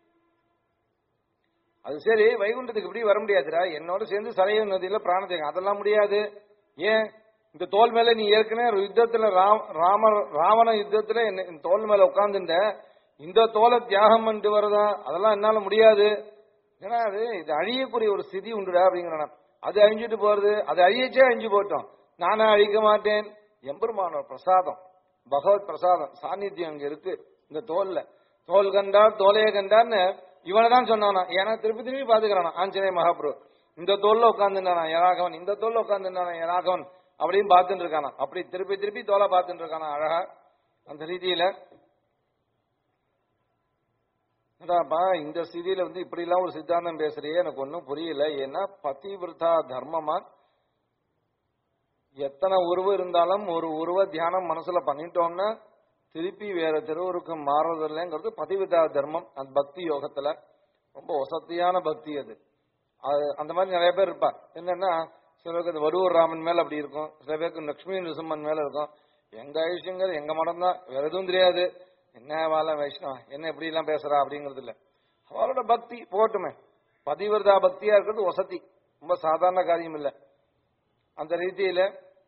அது சரி வைகுண்டத்துக்கு இப்படி வர முடியாதுடா என்னோட சேர்ந்து சரைய நதியில பிராணத்தை அதெல்லாம் முடியாது ஏன் இந்த தோல் மேல நீ ஏற்கனவே ஒரு யுத்தத்துல ராம்- ராமர் ராவண யுத்தத்துல என்ன- இந்த தோல் மேல உட்கார்ந்துட்ட இந்த தோலை தியாகம் பண்ணிட்டு வரதா அதெல்லாம் என்னால முடியாது ஏன்னா அது இது அழியக்கூடிய ஒரு ஸ்திதி உண்டுடா அப்படிங்கிறான் அது அழிஞ்சிட்டு போறது அது அழியச்சே அழிஞ்சு போட்டோம் நானா அழிக்க மாட்டேன் எம்பெருமானோட பிரசாதம் பகவத் பிரசாதம் சாநித்தியம் அங்க இருக்கு இந்த தோல்ல தோல் கண்டார் தோலைய கண்டார்னு இவனை தான் சொன்னானா ஏன்னா திருப்பி திருப்பி பாத்துக்கிறானா ஆஞ்சநேய மகாபுரு இந்த தோல்ல உட்காந்துருந்தானா ராகவன் இந்த தோல்ல உட்காந்துருந்தானா ராகவன் அப்படின்னு பார்த்துட்டு இருக்கானா அப்படி திருப்பி திருப்பி தோலை பார்த்துட்டு இருக்கானா அழகா அந்த ரீதியில அதான்ப்பா இந்த ஸ்திதியில வந்து இப்படி எல்லாம் ஒரு சித்தாந்தம் பேசுறியே எனக்கு ஒன்றும் புரியல ஏன்னா பதிவிரதா தர்மமா எத்தனை உருவம் இருந்தாலும் ஒரு உருவ தியானம் மனசுல பண்ணிட்டோம்னா திருப்பி வேற திருவுருக்கு மாறுறதில்லைங்கிறது பதிவிதா தர்மம் அந்த பக்தி யோகத்துல ரொம்ப வசதியான பக்தி அது அது அந்த மாதிரி நிறைய பேர் இருப்பா என்னன்னா சில பேருக்கு இந்த வடுவூர் ராமன் மேல அப்படி இருக்கும் சில பேருக்கு லட்சுமி நரசிம்மன் மேல இருக்கும் எங்க ஐஷங்கிறது எங்க மடம் தான் வேற எதுவும் தெரியாது என்ன வாழ வைஷ்ணவா என்ன இப்படி எல்லாம் பேசுறா அப்படிங்கிறது இல்ல அவரோட பக்தி போட்டுமே பதிவிரதா பக்தியா இருக்கிறது வசதி ரொம்ப சாதாரண காரியம் இல்ல அந்த ரீதியில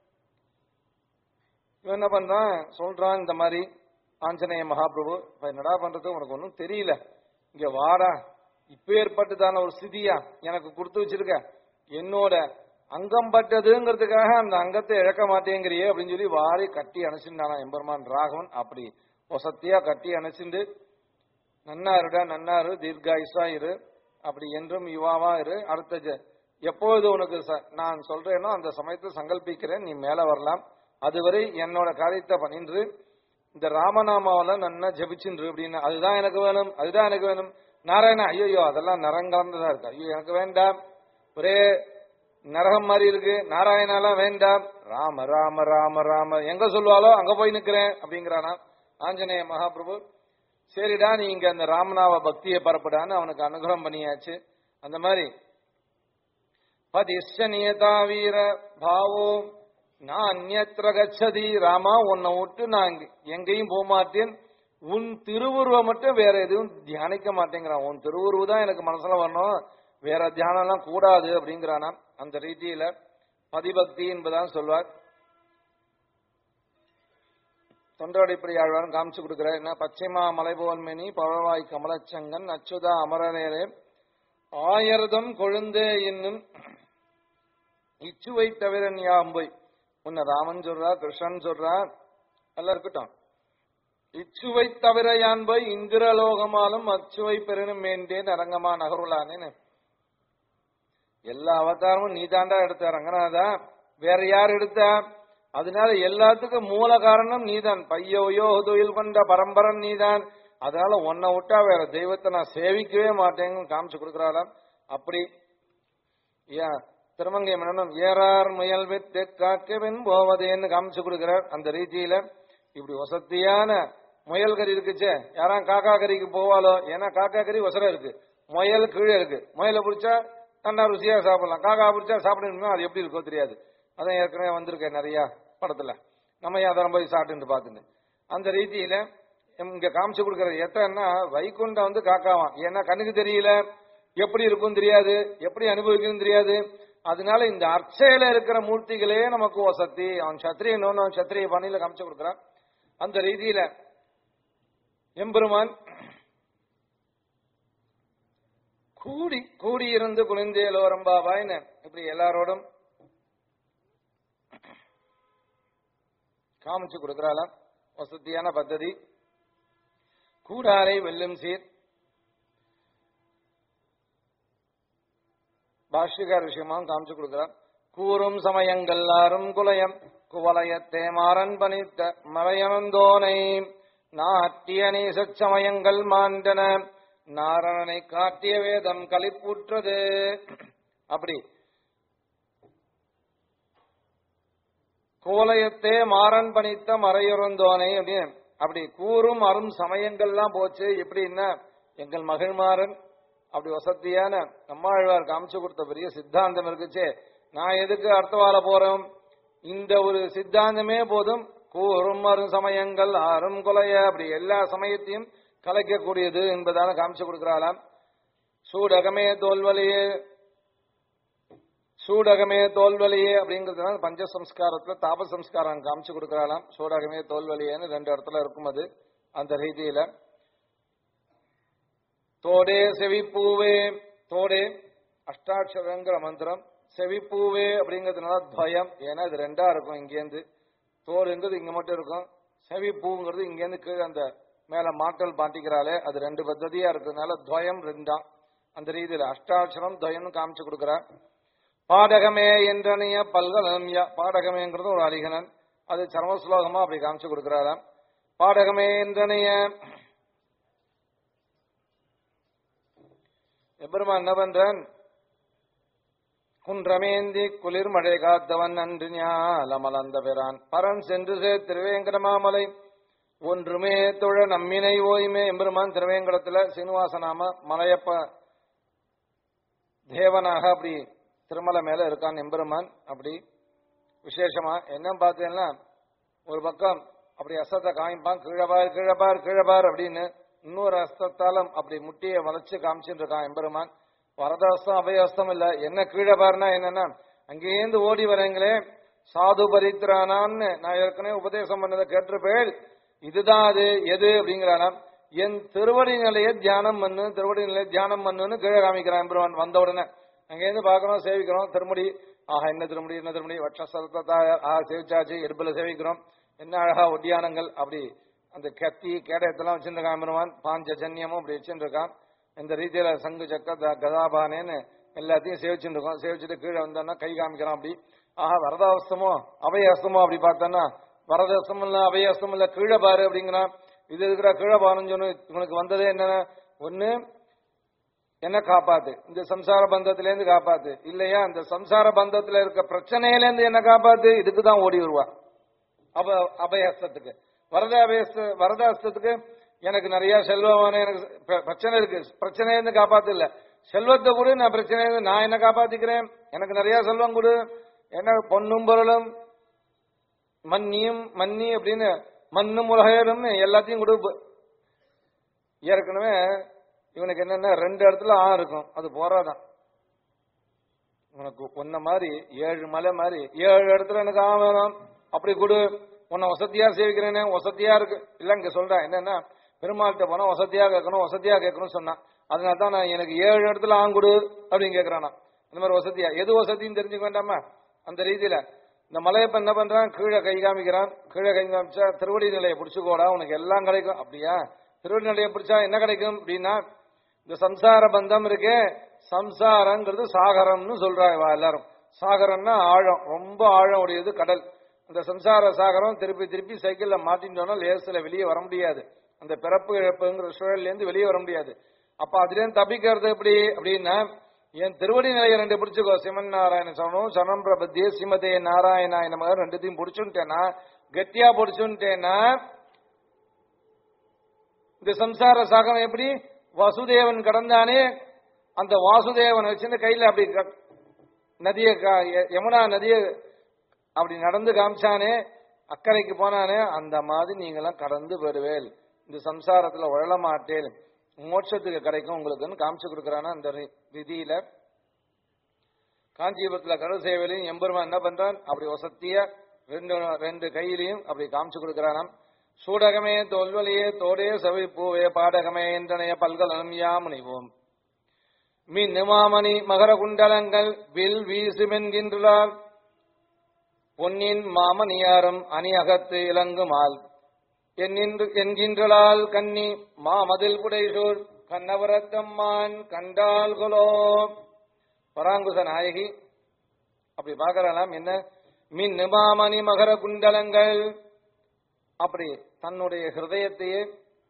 இவன் என்ன பண்றான் சொல்றான் இந்த மாதிரி ஆஞ்சநேய மகாபிரபு இப்ப என்னடா பண்றது உனக்கு ஒன்றும் தெரியல இங்க வாடா இப்ப ஏற்பட்டுதான ஒரு ஸ்திதியா எனக்கு கொடுத்து வச்சிருக்க என்னோட அங்கம் பட்டதுங்கிறதுக்காக அந்த அங்கத்தை இழக்க மாட்டேங்கிறியே அப்படின்னு சொல்லி வாரி கட்டி அணைச்சிருந்தானா எம்பெருமான் ராகவன் அப்படி வசத்தியா கட்டி அணைச்சிண்டு நன்னா இருடா நன்னா இரு தீர்காயுஷா இரு அப்படி என்றும் யுவாவா இரு அடுத்த ஜ- எப்பொழுது உனக்கு ச- நான் சொல்றேனோ அந்த சமயத்தில் சங்கல்பிக்கிறேன் நீ மேல வரலாம் அதுவரை என்னோட காரியத்தை பண்ணின்று இந்த ராமநாமாவில நன்னா ஜபிச்சுன்று அப்படின்னு அதுதான் எனக்கு வேணும் அதுதான் எனக்கு வேணும் நாராயணா ஐயோ அதெல்லாம் நரங்கலந்ததா இருக்கு ஐயோ எனக்கு வேண்டாம் ஒரே நரகம் மாதிரி இருக்கு நாராயணாலாம் வேண்டாம் ராம ராம ராம ராம எங்க சொல்லுவாலோ அங்க போய் நிக்கிறேன் அப்படிங்கிறானா ஆஞ்சநேய மகாபிரபு சரிடா நீ இங்க அந்த ராமநாம பக்தியை பரப்புடான்னு அவனுக்கு அனுகிரகம் பண்ணியாச்சு அந்த மாதிரி பதிஷ்ட நியதா வீர பாவோ நான் அந்நத்திர கச்சதி ராமா உன்னை விட்டு நான் இங்க- எங்கேயும் போக மாட்டேன் உன் திருவுருவம் மட்டும் வேற எதுவும் தியானிக்க மாட்டேங்கிறான் உன் திருவுருவு தான் எனக்கு மனசுல வரணும் வேற தியானம் எல்லாம் கூடாது அப்படிங்கிறானா அந்த ரீதியில பதிபக்தி என்பதான் சொல்வார் தொண்டரடிப்படி ஆழ்வாரும் காமிச்சு கொடுக்கிறார் என்ன பச்சைமா மலைபோன்மெனி பழவாய் கமலச்சங்கன் அச்சுதா அமரநேரே ஆயிரதம் கொழுந்தே என்னும் இச்சுவை தவிர ஞாபை உன்னை ராமன் சொல்றா கிருஷ்ணன் சொல்றா எல்லாம் இருக்கட்டும் இச்சுவை தவிர யான்பை இந்திரலோகமாலும் அச்சுவை பெருணும் வேண்டேன் அரங்கமா நகருளானேன்னு எல்லா அவதாரமும் நீ தாண்டா எடுத்த ரங்கநாதா வேற யார் எடுத்தா அதனால எல்லாத்துக்கும் மூல காரணம் நீதான் பையோயோ தொழில் கொண்ட பரம்பரன் நீதான் அதனால உன்னை விட்டா வேற தெய்வத்தை நான் சேவிக்கவே மாட்டேன்னு காமிச்சு கொடுக்குறாளாம் அப்படி ஏன் திருமங்கை மன்னனும் ஏறார் முயல் விட்டு காக்கவென் போவதேன்னு காமிச்சு கொடுக்கிறார் அந்த ரீதியில இப்படி வசதியான முயல் கறி இருக்குச்சே யாரா காக்கா கறிக்கு போவாலோ ஏன்னா காக்கா கறி வசரம் இருக்கு முயல் கீழே இருக்கு முயலை பிடிச்சா நல்லா ருசியா சாப்பிடலாம் காக்கா பிடிச்சா சாப்பிடணும்னா அது எப்படி இருக்கோ தெரியாது அதான் ஏற்கனவே வந்திருக்கேன் நிறைய படத்துல நம்ம யாதாரம் போய் சாப்பிட்டு பார்த்துட்டு அந்த ரீதியில இங்க காமிச்சு கொடுக்கற எத்தனைன்னா வைகுண்டம் வந்து காக்காவான் ஏன்னா கண்ணுக்கு தெரியல எப்படி இருக்கும் தெரியாது எப்படி அனுபவிக்கணும் தெரியாது அதனால இந்த அர்ச்சையில இருக்கிற மூர்த்திகளே நமக்கு வசதி அவன் சத்திரியன் அவன் சத்திரிய பாணியில காமிச்சு கொடுக்கறான் அந்த ரீதியில எம்பெருமான் கூடி கூடியிருந்து குளிந்தேலோரம்பாவாய்னு இப்படி எல்லாரோடும் காமிச்சு கொடுக்கறாளாம் வசதியான பദ്ധதி கூடாரை வெல்லும் சீர் பாஷ்யகார் விஷயமாவும் காமிச்சு கொடுக்கிறார் கூறும் சமயங்கல்லாரும் குலயம் குவலயத்தே மாறன் பணித்த மலையனந்தோனை நாட்டிய நேசச்சமயங்கள் மாண்டன நாரணனை காட்டிய வேதம் களிப்புற்றது அப்படி கோலயத்தே மாறன் பணித்த மறையுறந்தோனை அப்படின்னு அப்படி கூறும் அரும் சமயங்கள்லாம் போச்சு எப்படின்னா எங்கள் மகிழ்மாறன் அப்படி வசதியான நம்மாழ்வார் காமிச்சு கொடுத்த பெரிய சித்தாந்தம் இருக்குச்சே நான் எதுக்கு அர்த்தவால போறோம் இந்த ஒரு சித்தாந்தமே போதும் கூறும் அரும் சமயங்கள் அரும் கொலைய அப்படி எல்லா சமயத்தையும் கலைக்கக்கூடியது என்பதால காமிச்சு கொடுக்கிறாளாம் சூடகமே தோல்வலியே சூடகமே தோல்வலியே அப்படிங்கிறதுனால பஞ்சசம்ஸ்காரத்துல தாபசம்ஸ்காரம் காமிச்சு கொடுக்கறாளாம் சூடகமே தோல்வலியேன்னு ரெண்டு இடத்துல இருக்கும் அது அந்த ரீதியில தோடே செவிப்பூவே தோடே அஷ்டாட்சரங்கிற மந்திரம் செவிப்பூவே அப்படிங்கிறதுனால துவயம் ஏன்னா இது ரெண்டா இருக்கும் இங்கேருந்து தோடுங்கிறது இங்க மட்டும் இருக்கும் செவிப்பூங்கிறது இங்கேருந்து கீழே அந்த மேல மாட்டல் பாட்டிக்கிறாளே அது ரெண்டு பத்ததியா இருக்கிறதுனால துவயம் ரெண்டாம் அந்த ரீதியில அஷ்டாட்சரம் துவயம்னு காமிச்சு கொடுக்குறா பாடகமே என்றனைய பல்கலம் ய பாடகமேங்கிறது ஒரு அரிகனன் அது சர்ம ஸ்லோகமா அப்படி காமிச்சு கொடுக்கிறாராம் பாடகமே என்றனைய எபெருமான் என்ன பண்றான் குன்றமேந்தி குளிர் மழை காத்தவன் அன்று ஞாலமலந்த பெறான் பரன் சென்று சேர் திருவேங்கடமாமலை ஒன்றுமே தொழ நம்மினை ஓய்மே எம்பெருமான் திருவேங்கடத்துல சீனிவாசனாம மலையப்ப தேவனாக அப்படி திருமலை மேல இருக்கான் எம்பெருமான் அப்படி விசேஷமா என்ன பார்த்தீங்கன்னா ஒரு பக்கம் அப்படி அசத்தை காமிப்பான் கீழபார் கீழபார் கீழபார் அப்படின்னு இன்னொரு அஸ்தத்தாலும் அப்படி முட்டியை வளைச்சு காமிச்சுட்டு இருக்கான் எம்பெருமான் வரதஸ்தம் அபயஸ்தம் இல்ல என்ன கீழே பாருனா என்னன்னா அங்கேருந்து ஓடி வரீங்களே சாது பரித்ரானான்னு நான் ஏற்கனவே உபதேசம் பண்ணதை கேட்டிருப்பேன் இதுதான் அது எது அப்படிங்கிறானா என் திருவடி நிலையை தியானம் பண்ணு திருவடி நிலையை தியானம் பண்ணுன்னு கீழே காமிக்கிறான் எம்பெருமான் வந்த உடனே அங்கேருந்து பார்க்கறோம் சேவிக்கிறோம் திருமுடி ஆஹா என்ன திருமுடி என்ன திருமுடி வட்சசலத்தை ஆஹா சேவிச்சாச்சு இடுப்புல சேவிக்கிறோம் என்ன அழகா ஒட்டியானங்கள் அப்படி அந்த கத்தி கேடயத்தெல்லாம் வச்சிருக்கான் எம்பெருமான் பாஞ்ச ஜன்யமும் அப்படி வச்சுருக்கான் இந்த ரீதியில சங்கு சக்க த- கதாபானேன்னு எல்லாத்தையும் சேவிச்சுட்டு இருக்கோம் சேவிச்சுட்டு கீழே வந்தோம்னா கை காமிக்கிறான் அப்படி ஆஹா வரதாவஸ்தமோ அபயஸ்தமோ அப்படி பார்த்தோன்னா வரதஸ்தம் இல்ல அபயஸ்தம் இல்ல கீழே பாரு அப்படிங்கிறான் இது இருக்கிற கீழே பாருன்னு சொன்னு உனக்கு வந்ததே என்ன ஒண்ணு என்ன காப்பாத்து இந்த சம்சார பந்தத்துல இருந்து காப்பாத்து இல்லையா இந்த சம்சார பந்தத்துல இருக்க பிரச்சனையில இருந்து என்ன காப்பாத்து இதுக்கு தான் ஓடி வருவா அப அபயஸ்தத்துக்கு வரத அபயஸ்த வரதாஸ்தத்துக்கு எனக்கு நிறைய செல்வமான எனக்கு பிர- பிரச்சனை இருக்கு பிரச்சனையில இருந்து காப்பாத்து இல்ல செல்வத்தை கொடு நான் பிரச்சனை நான் என்ன காப்பாத்திக்கிறேன் எனக்கு நிறைய செல்வம் கொடு என்ன பொன்னும் பொருளும் மன்னியும் மன்னி அப்படின்னு மண்ணும் உலகம் எல்லாத்தையும் கொடு ஏற்கனவே இவனுக்கு என்னன்னா ரெண்டு இடத்துல ஆ இருக்கும் அது போறாதான் உனக்கு உன்ன மாதிரி ஏழு மலை மாதிரி ஏழு இடத்துல எனக்கு ஆ வேணும் அப்படி கொடு உன்னை வசதியா சேவிக்கிறேனே வசதியா இருக்கு இல்ல இங்க சொல்றேன் என்னன்னா பெருமாள்கிட்ட போனா வசதியா கேட்கணும் வசதியா கேட்கணும்னு சொன்னான் அதனால தான் நான் எனக்கு ஏழு இடத்துல ஆங்குடு அப்படின்னு கேட்கறானா இந்த மாதிரி வசதியா எது வசதின்னு தெரிஞ்சுக்க வேண்டாமா அந்த ரீதியில இந்த மலையப்ப என்ன பண்றான் கீழே கை காமிக்கிறான் கீழே கை காமிச்சா திருவடி நிலையை பிடிச்சுக்கோடா உனக்கு எல்லாம் கிடைக்கும் அப்படியா திருவடி நிலையை பிடிச்சா என்ன கிடைக்கும் அப்படின்னா இந்த சம்சார பந்தம் இருக்கே சம்சாரங்கிறது சாகரம்னு சொல்றாங்க இவா எல்லாரும் சாகரம்னா ஆழம் ரொம்ப ஆழம் உடையது கடல் அந்த சம்சார சாகரம் திருப்பி திருப்பி சைக்கிள்ல மாட்டிட்டோம்னா லேசில வெளியே வர முடியாது அந்த பிறப்பு இழப்புங்கிற சூழல்ல இருந்து வெளியே வர முடியாது அப்ப அதுல இருந்து தப்பிக்கிறது எப்படி அப்படின்னா என் திருவடி நிலையை ரெண்டு பிடிச்சுக்கோ சிவன் நாராயண சவனும் சனம் பிரபத்தியே சிமதே நாராயணாய நமக ரெண்டுத்தையும் பிடிச்சுட்டேன்னா கெட்டியா பிடிச்சுட்டேன்னா இந்த சம்சார சாகரம் எப்படி வசுதேவன் கடந்தானே அந்த வாசுதேவன் வச்சுன்னு கையில அப்படி க- நதிய க- ய- யமுனா நதிய அப்படி நடந்து காமிச்சானே அக்கறைக்கு போனானே அந்த மாதிரி நீங்களாம் கடந்து வருவேல் இந்த சம்சாரத்துல உழல மாட்டேன் மோட்சத்துக்கு கிடைக்கும் உங்களுக்குன்னு காமிச்சு கொடுக்கறானா அந்த ரி- விதியில காஞ்சிபுரத்துல கடல் சேவையிலையும் எம்பெருமான் என்ன பண்றான் அப்படி வசத்தியா ரெண்டு ரெண்டு கையிலையும் அப்படி காமிச்சு கொடுக்கறானாம் சூடகமே தோல்வலியே தோடே சவி பூவே பாடகமே என்றனைய பல்கலனும் யாமுனிவோம் மின் நிமாமணி மகர குண்டலங்கள் வில் வீசுமென்கின்றார் பொன்னின் மாமணியாரம் அணி அகத்து இலங்குமால் என்கின்ற என்கின்றலால் கன்னி மாமதில் புடைசூர் கண்ணவரத்தம்மான் கண்டால் கொலோ பராங்குச நாயகி அப்படி பார்க்கலாம் என்ன மின் நிமாமணி மகர குண்டலங்கள் அப்படி தன்னுடைய ஹிருதயத்தையே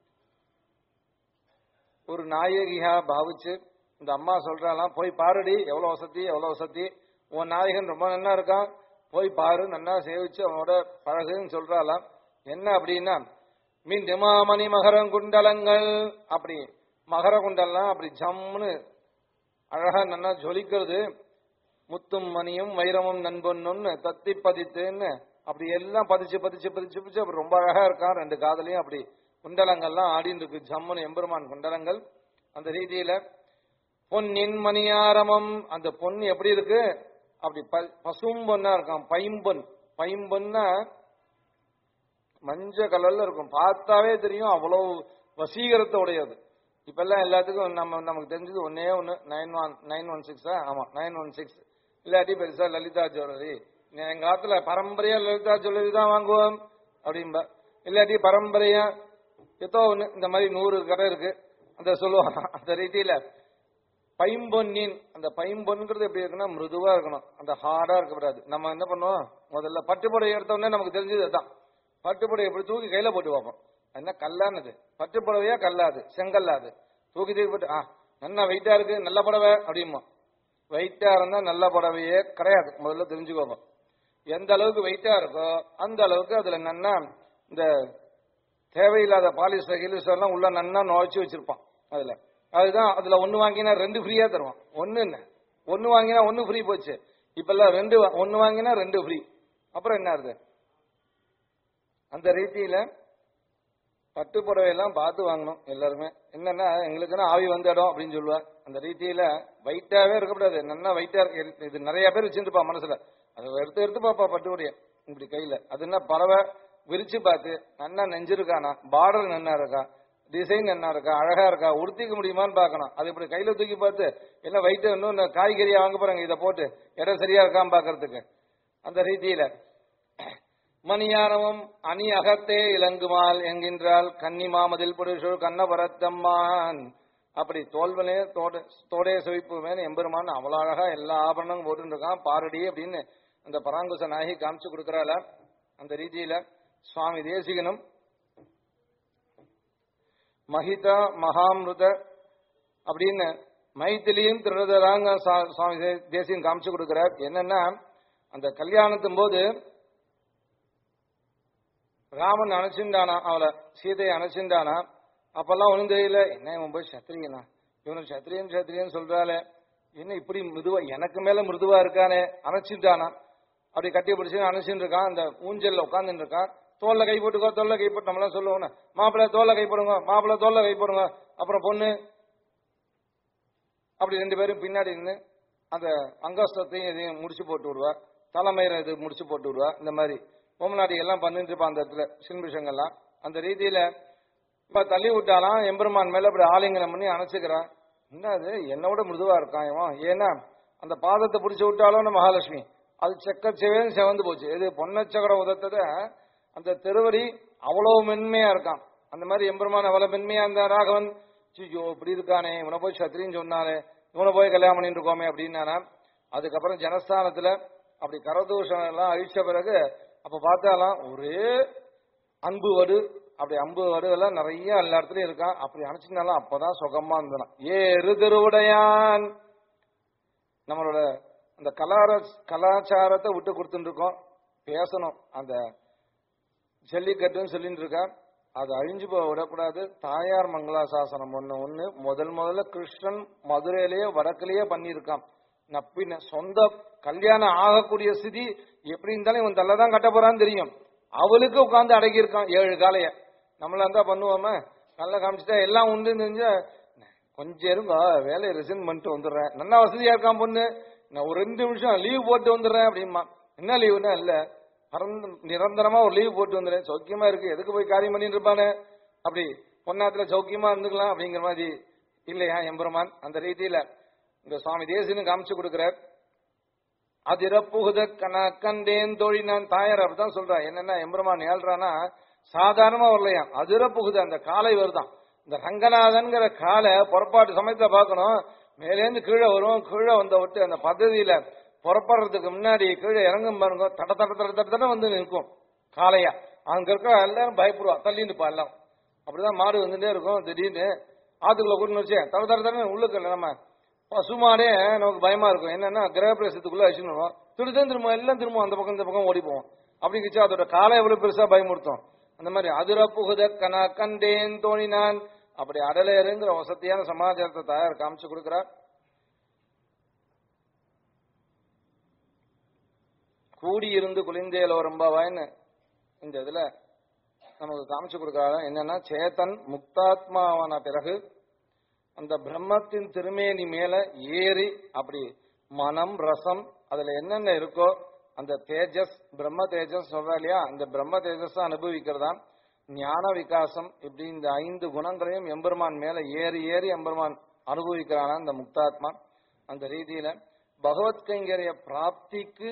ஒரு நாயகியா பாவிச்சு இந்த அம்மா சொல்றாலாம் போய் பாருடி எவ்வளவு வசதி எவ்வளவு வசதி உன் நாயகன் ரொம்ப நல்லா இருக்கான் போய் பாரு நல்லா சேவிச்சு அவனோட பழகுன்னு சொல்றாலாம் என்ன அப்படின்னா மீன் திமாமணி மகரம் குண்டலங்கள் அப்படி மகர குண்டலம் அப்படி ஜம்முன்னு அழகா நல்லா ஜொலிக்கிறது முத்தும் மணியும் வைரமும் நண்பொன்னுன்னு தத்தி பதித்துன்னு அப்படி எல்லாம் பதிச்சு பதிச்சு பதிச்சு பதிச்சு அப்படி ரொம்ப அழகா இருக்கான் ரெண்டு காதலையும் அப்படி குண்டலங்கள்லாம் ஆடின்னு இருக்கு ஜம்முன்னு எம்பெருமான் குண்டலங்கள் அந்த ரீதியில பொன்னின் மணியாரமம் அந்த பொன் எப்படி இருக்கு அப்படி ப- பசும் பொன்னா இருக்கான் பைம்பொன் பைம்பொன்னா மஞ்ச கலர்ல இருக்கும் பார்த்தாவே தெரியும் அவ்வளவு வசீகரத்தை உடையது இப்ப எல்லாம் எல்லாத்துக்கும் நம்ம நமக்கு தெரிஞ்சது ஒன்னே ஒன்னு நைன் ஒன் நைன் ஒன் சிக்ஸா ஆமா நைன் ஒன் சிக்ஸ் இல்லாட்டி பெருசா லலிதா ஜுவல்லரி எங்க காலத்துல பரம்பரையா லலிதா ஜுவல்லரி தான் வாங்குவோம் அப்படின்பா இல்லாட்டி பரம்பரையா ஏதோ ஒண்ணு இந்த மாதிரி நூறு கடை இருக்கு அந்த சொல்லுவாங்க அந்த ரீதியில பைம்பொன்னின் அந்த பைம்பொன்ங்கிறது எப்படி இருக்குன்னா மிருதுவா இருக்கணும் அந்த ஹார்டா இருக்கக்கூடாது நம்ம என்ன பண்ணுவோம் முதல்ல பட்டுப்புடவை எடுத்த உடனே நமக்கு தெரிஞ்சது அதான் பட்டுப்புடவை எப்படி தூக்கி கையில போட்டு பார்ப்போம் அது என்ன கல்லானது பட்டுப்புடவையா கல்லாது செங்கல்லாது தூக்கி தூக்கி போட்டு ஆ நல்லா வெயிட்டா இருக்கு நல்ல புடவை அப்படிமா வெயிட்டா இருந்தா நல்ல புடவையே கிடையாது முதல்ல தெரிஞ்சுக்கோங்க எந்த அளவுக்கு வெயிட்டா இருக்கோ அந்த அளவுக்கு அதுல நன்னா இந்த தேவையில்லாத பாலிஸ்டர் கிலிஸ்டர் எல்லாம் உள்ள நன்னா நுழைச்சு வச்சிருப்பான் அதுல அதுதான் அதுல ஒண்ணு வாங்கினா ரெண்டு ஃப்ரீயா தருவான் ஒண்ணு என்ன ஒண்ணு வாங்கினா ஒண்ணு ஃப்ரீ போச்சு இப்ப எல்லாம் ரெண்டு வா- ஒண்ணு வாங்கினா ரெண்டு ஃப்ரீ அப்புறம் என்ன இருக்கு அந்த ரீதியில பட்டு புடவை எல்லாம் பார்த்து வாங்கணும் எல்லாருமே என்னன்னா எங்களுக்குன்னா ஆவி வந்த இடம் அப்படின்னு சொல்லுவா அந்த ரீதியில வெயிட்டாவே இருக்கக்கூடாது நல்லா வெயிட்டா இருக்கு இது நிறைய பேர் வச்சிருப்பா மனசுல அதை எடுத்து எடுத்து பாப்பா பட்டு புடவைய இப்படி கையில அது என்ன பறவை விரிச்சு பார்த்து நன்னா நெஞ்சிருக்கானா பார்டர் நன்னா இருக்கா டிசைன் நன்னா இருக்கா அழகா இருக்கா உடுத்திக்க முடியுமான்னு பார்க்கணும் அது இப்படி கையில தூக்கி பார்த்து என்ன வயிற்று இன்னும் இந்த காய்கறியா வாங்க போறாங்க இதை போட்டு இடம் சரியா இருக்கான்னு பாக்குறதுக்கு அந்த ரீதியில மணியானமும் அணி அகத்தே இலங்குமால் என்கின்றால் கன்னி மாமதில் புருஷர் கண்ணபரத்தம்மான் அப்படி தோல்வனே தோட தோடைய சுவிப்புமே எம்பெருமான் அவ்வளவு அழகா எல்லா ஆபரணங்களும் போட்டுட்டு இருக்கான் பாரடி அப்படின்னு அந்த பராங்குச நாயகி காமிச்சு கொடுக்கறாள அந்த ரீதியில சுவாமி தேசிகனும் மகிதா மகாமிருத அப்படின்னு மைத்திலியும் திருடராங்க சுவாமி தே- தேசிகன் காமிச்சு கொடுக்கிறார் என்னன்னா அந்த கல்யாணத்தின் போது ராமன் அணைச்சிருந்தானா அவளை சீதையை அணைச்சிருந்தானா அப்பெல்லாம் ஒண்ணும் தெரியல என்ன இவன் போய் சத்திரியனா இவனுக்கு சத்திரியன் சத்திரியன் சொல்றாளே என்ன இப்படி மிருதுவா எனக்கு மேல மிருதுவா இருக்கானே அணைச்சிட்டானா அப்படி கட்டி பிடிச்சு அணைச்சிட்டு இருக்கான் அந்த ஊஞ்சல்ல உட்காந்துட்டு இருக்கான் தோல்ல கை போட்டுக்கோ தோல்ல கை போட்டு நம்மளாம் சொல்லுவோம் மாப்பிள்ளை தோல்ல கை போடுங்க மாப்பிள்ளை தோல்ல கை போடுங்க அப்புறம் பொண்ணு அப்படி ரெண்டு பேரும் பின்னாடி நின்று அந்த அங்கஸ்தத்தையும் இதையும் முடிச்சு போட்டு விடுவா தலைமையில இது முடிச்சு போட்டு விடுவா இந்த மாதிரி பொம்மநாடி எல்லாம் பண்ணிட்டு இருப்பான் அந்த இடத்துல சின்பிஷங்கள்லாம் அந்த ரீதியில இப்ப தள்ளி விட்டாலாம் எம்பெருமான் மேல அப்படி ஆலிங்கனம் பண்ணி அணைச்சுக்கிறான் என்ன அது என்னோட மிருதுவா இருக்கான் இவன் ஏன்னா அந்த பாதத்தை பிடிச்சு விட்டாலும் மகாலட்சுமி அது செக்க செவேன்னு செவந்து போச்சு இது பொன்னச்சக்கர உதத்தத அந்த திருவடி அவ்வளவு மென்மையா இருக்கான் அந்த மாதிரி எம்பெருமான் அவ்வளவு மென்மையா இருந்தா ராகவன் ஐயோ இப்படி இருக்கானே இவனை போய் சத்திரின்னு சொன்னானே இவனை போய் கல்யாணம் பண்ணிட்டு இருக்கோமே அப்படின்னானா அதுக்கப்புறம் ஜனஸ்தானத்துல அப்படி கரதூஷணம் எல்லாம் அழிச்ச பிறகு அப்ப பார்த்தாலாம் ஒரே அன்பு வடு அப்படி அம்பு வடு எல்லாம் நிறைய எல்லா இடத்துலயும் இருக்கான் அப்படி அணைச்சிருந்தாலும் அப்பதான் சுகமா இருந்தான் ஏறு திருவுடையான் நம்மளோட அந்த கலார கலாச்சாரத்தை விட்டு கொடுத்துட்டு இருக்கோம் பேசணும் அந்த ஜல்லிக்கட்டுன்னு சொல்லிட்டு இருக்கா அது அழிஞ்சு போக விடக்கூடாது தாயார் மங்களாசாசனம் ஒண்ணு ஒண்ணு முதல் முதல்ல கிருஷ்ணன் மதுரையிலேயே வடக்கிலேயே பண்ணியிருக்கான் நப்பின சொந்த கல்யாணம் ஆகக்கூடிய ஸ்திதி எப்படி இருந்தாலும் இவன் தள்ள தான் கட்ட போறான்னு தெரியும் அவளுக்கு உட்கார்ந்து அடக்கி இருக்கான் ஏழு காலைய நம்மளா இருந்தா பண்ணுவோமே நல்லா காமிச்சிட்டா எல்லாம் உண்டு தெரிஞ்ச கொஞ்சம் இருங்க வேலையை ரிசைன் பண்ணிட்டு வந்துடுறேன் நல்லா வசதியா இருக்கான் பொண்ணு நான் ஒரு ரெண்டு நிமிஷம் லீவ் போட்டு வந்துடுறேன் அப்படிமா என்ன லீவுன்னா இல்ல பரந்த நிரந்தரமா ஒரு லீவ் போட்டு வந்துடுறேன் சௌக்கியமா இருக்கு எதுக்கு போய் காரியம் பண்ணிட்டு இருப்பானே அப்படி பொன்னாத்துல சௌக்கியமா இருந்துக்கலாம் அப்படிங்கிற மாதிரி இல்லையா எம்பெருமான் அந்த ரீதியில இந்த சுவாமி தேசின்னு காமிச்சு கொடுக்கிறார் அதிரப்புகுத கன கண்டேன் தோழினான் தாயார் அப்படிதான் சொல்றா என்னன்னா எம்பெருமான் ஏழ்றானா சாதாரணமா வரலையாம் அதிரப்புகுத அந்த காலை வருதான் இந்த ரங்கநாதன்கிற காலை புறப்பாட்டு சமயத்துல பார்க்கணும் மேலேந்து கீழே வரும் கீழே வந்த விட்டு அந்த பദ്ധதியில புறப்படுறதுக்கு முன்னாடி கீழே இறங்கும் பாருங்க தட தட தட தட தட வந்து நிற்கும் காளையா அங்க இருக்க எல்லாரும் பயப்படுவா தள்ளி நிப்பா எல்லாம் அப்படிதான் மாடு வந்துட்டே இருக்கும் திடீர்னு ஆத்துக்குள்ள கூட்டு வச்சு தட தட தட உள்ளுக்கு நம்ம பசுமாடே நமக்கு பயமா இருக்கும் என்னன்னா கிரகப்பிரவேசத்துக்குள்ள அழிச்சுன்னு திருத்தம் திரும்ப எல்லாம் திரும்ப அந்த பக்கம் இந்த பக்கம் ஓடி போவோம் அப்படிங்கிச்சு அதோட காலை எவ்வளவு பெருசா பயமுறுத்தும் அந்த மாதிரி அதிர புகுத கன கண்டேன் தோணினான் அப்படி அடலேருங்கிற வசதியான சமாச்சாரத்தை தாயார் காமிச்சு கொடுக்கிறார் கூடியிருந்து குளிந்தேல ரொம்பவாயின்னு இந்த இதுல நமக்கு காமிச்சு கொடுக்கறாங்க என்னன்னா சேத்தன் முக்தாத்மாவான பிறகு அந்த பிரம்மத்தின் திருமேனி மேல ஏறி அப்படி மனம் ரசம் அதுல என்னென்ன இருக்கோ அந்த தேஜஸ் பிரம்ம தேஜஸ் சொல்றா இல்லையா அந்த பிரம்ம தேஜஸ் அனுபவிக்கிறதா ஞான விகாசம் இப்படி இந்த ஐந்து குணங்களையும் எம்பெருமான் மேல ஏறி ஏறி எம்பெருமான் அனுபவிக்கிறானா அந்த முக்தாத்மா அந்த ரீதியில பகவத் கைங்கரிய பிராப்திக்கு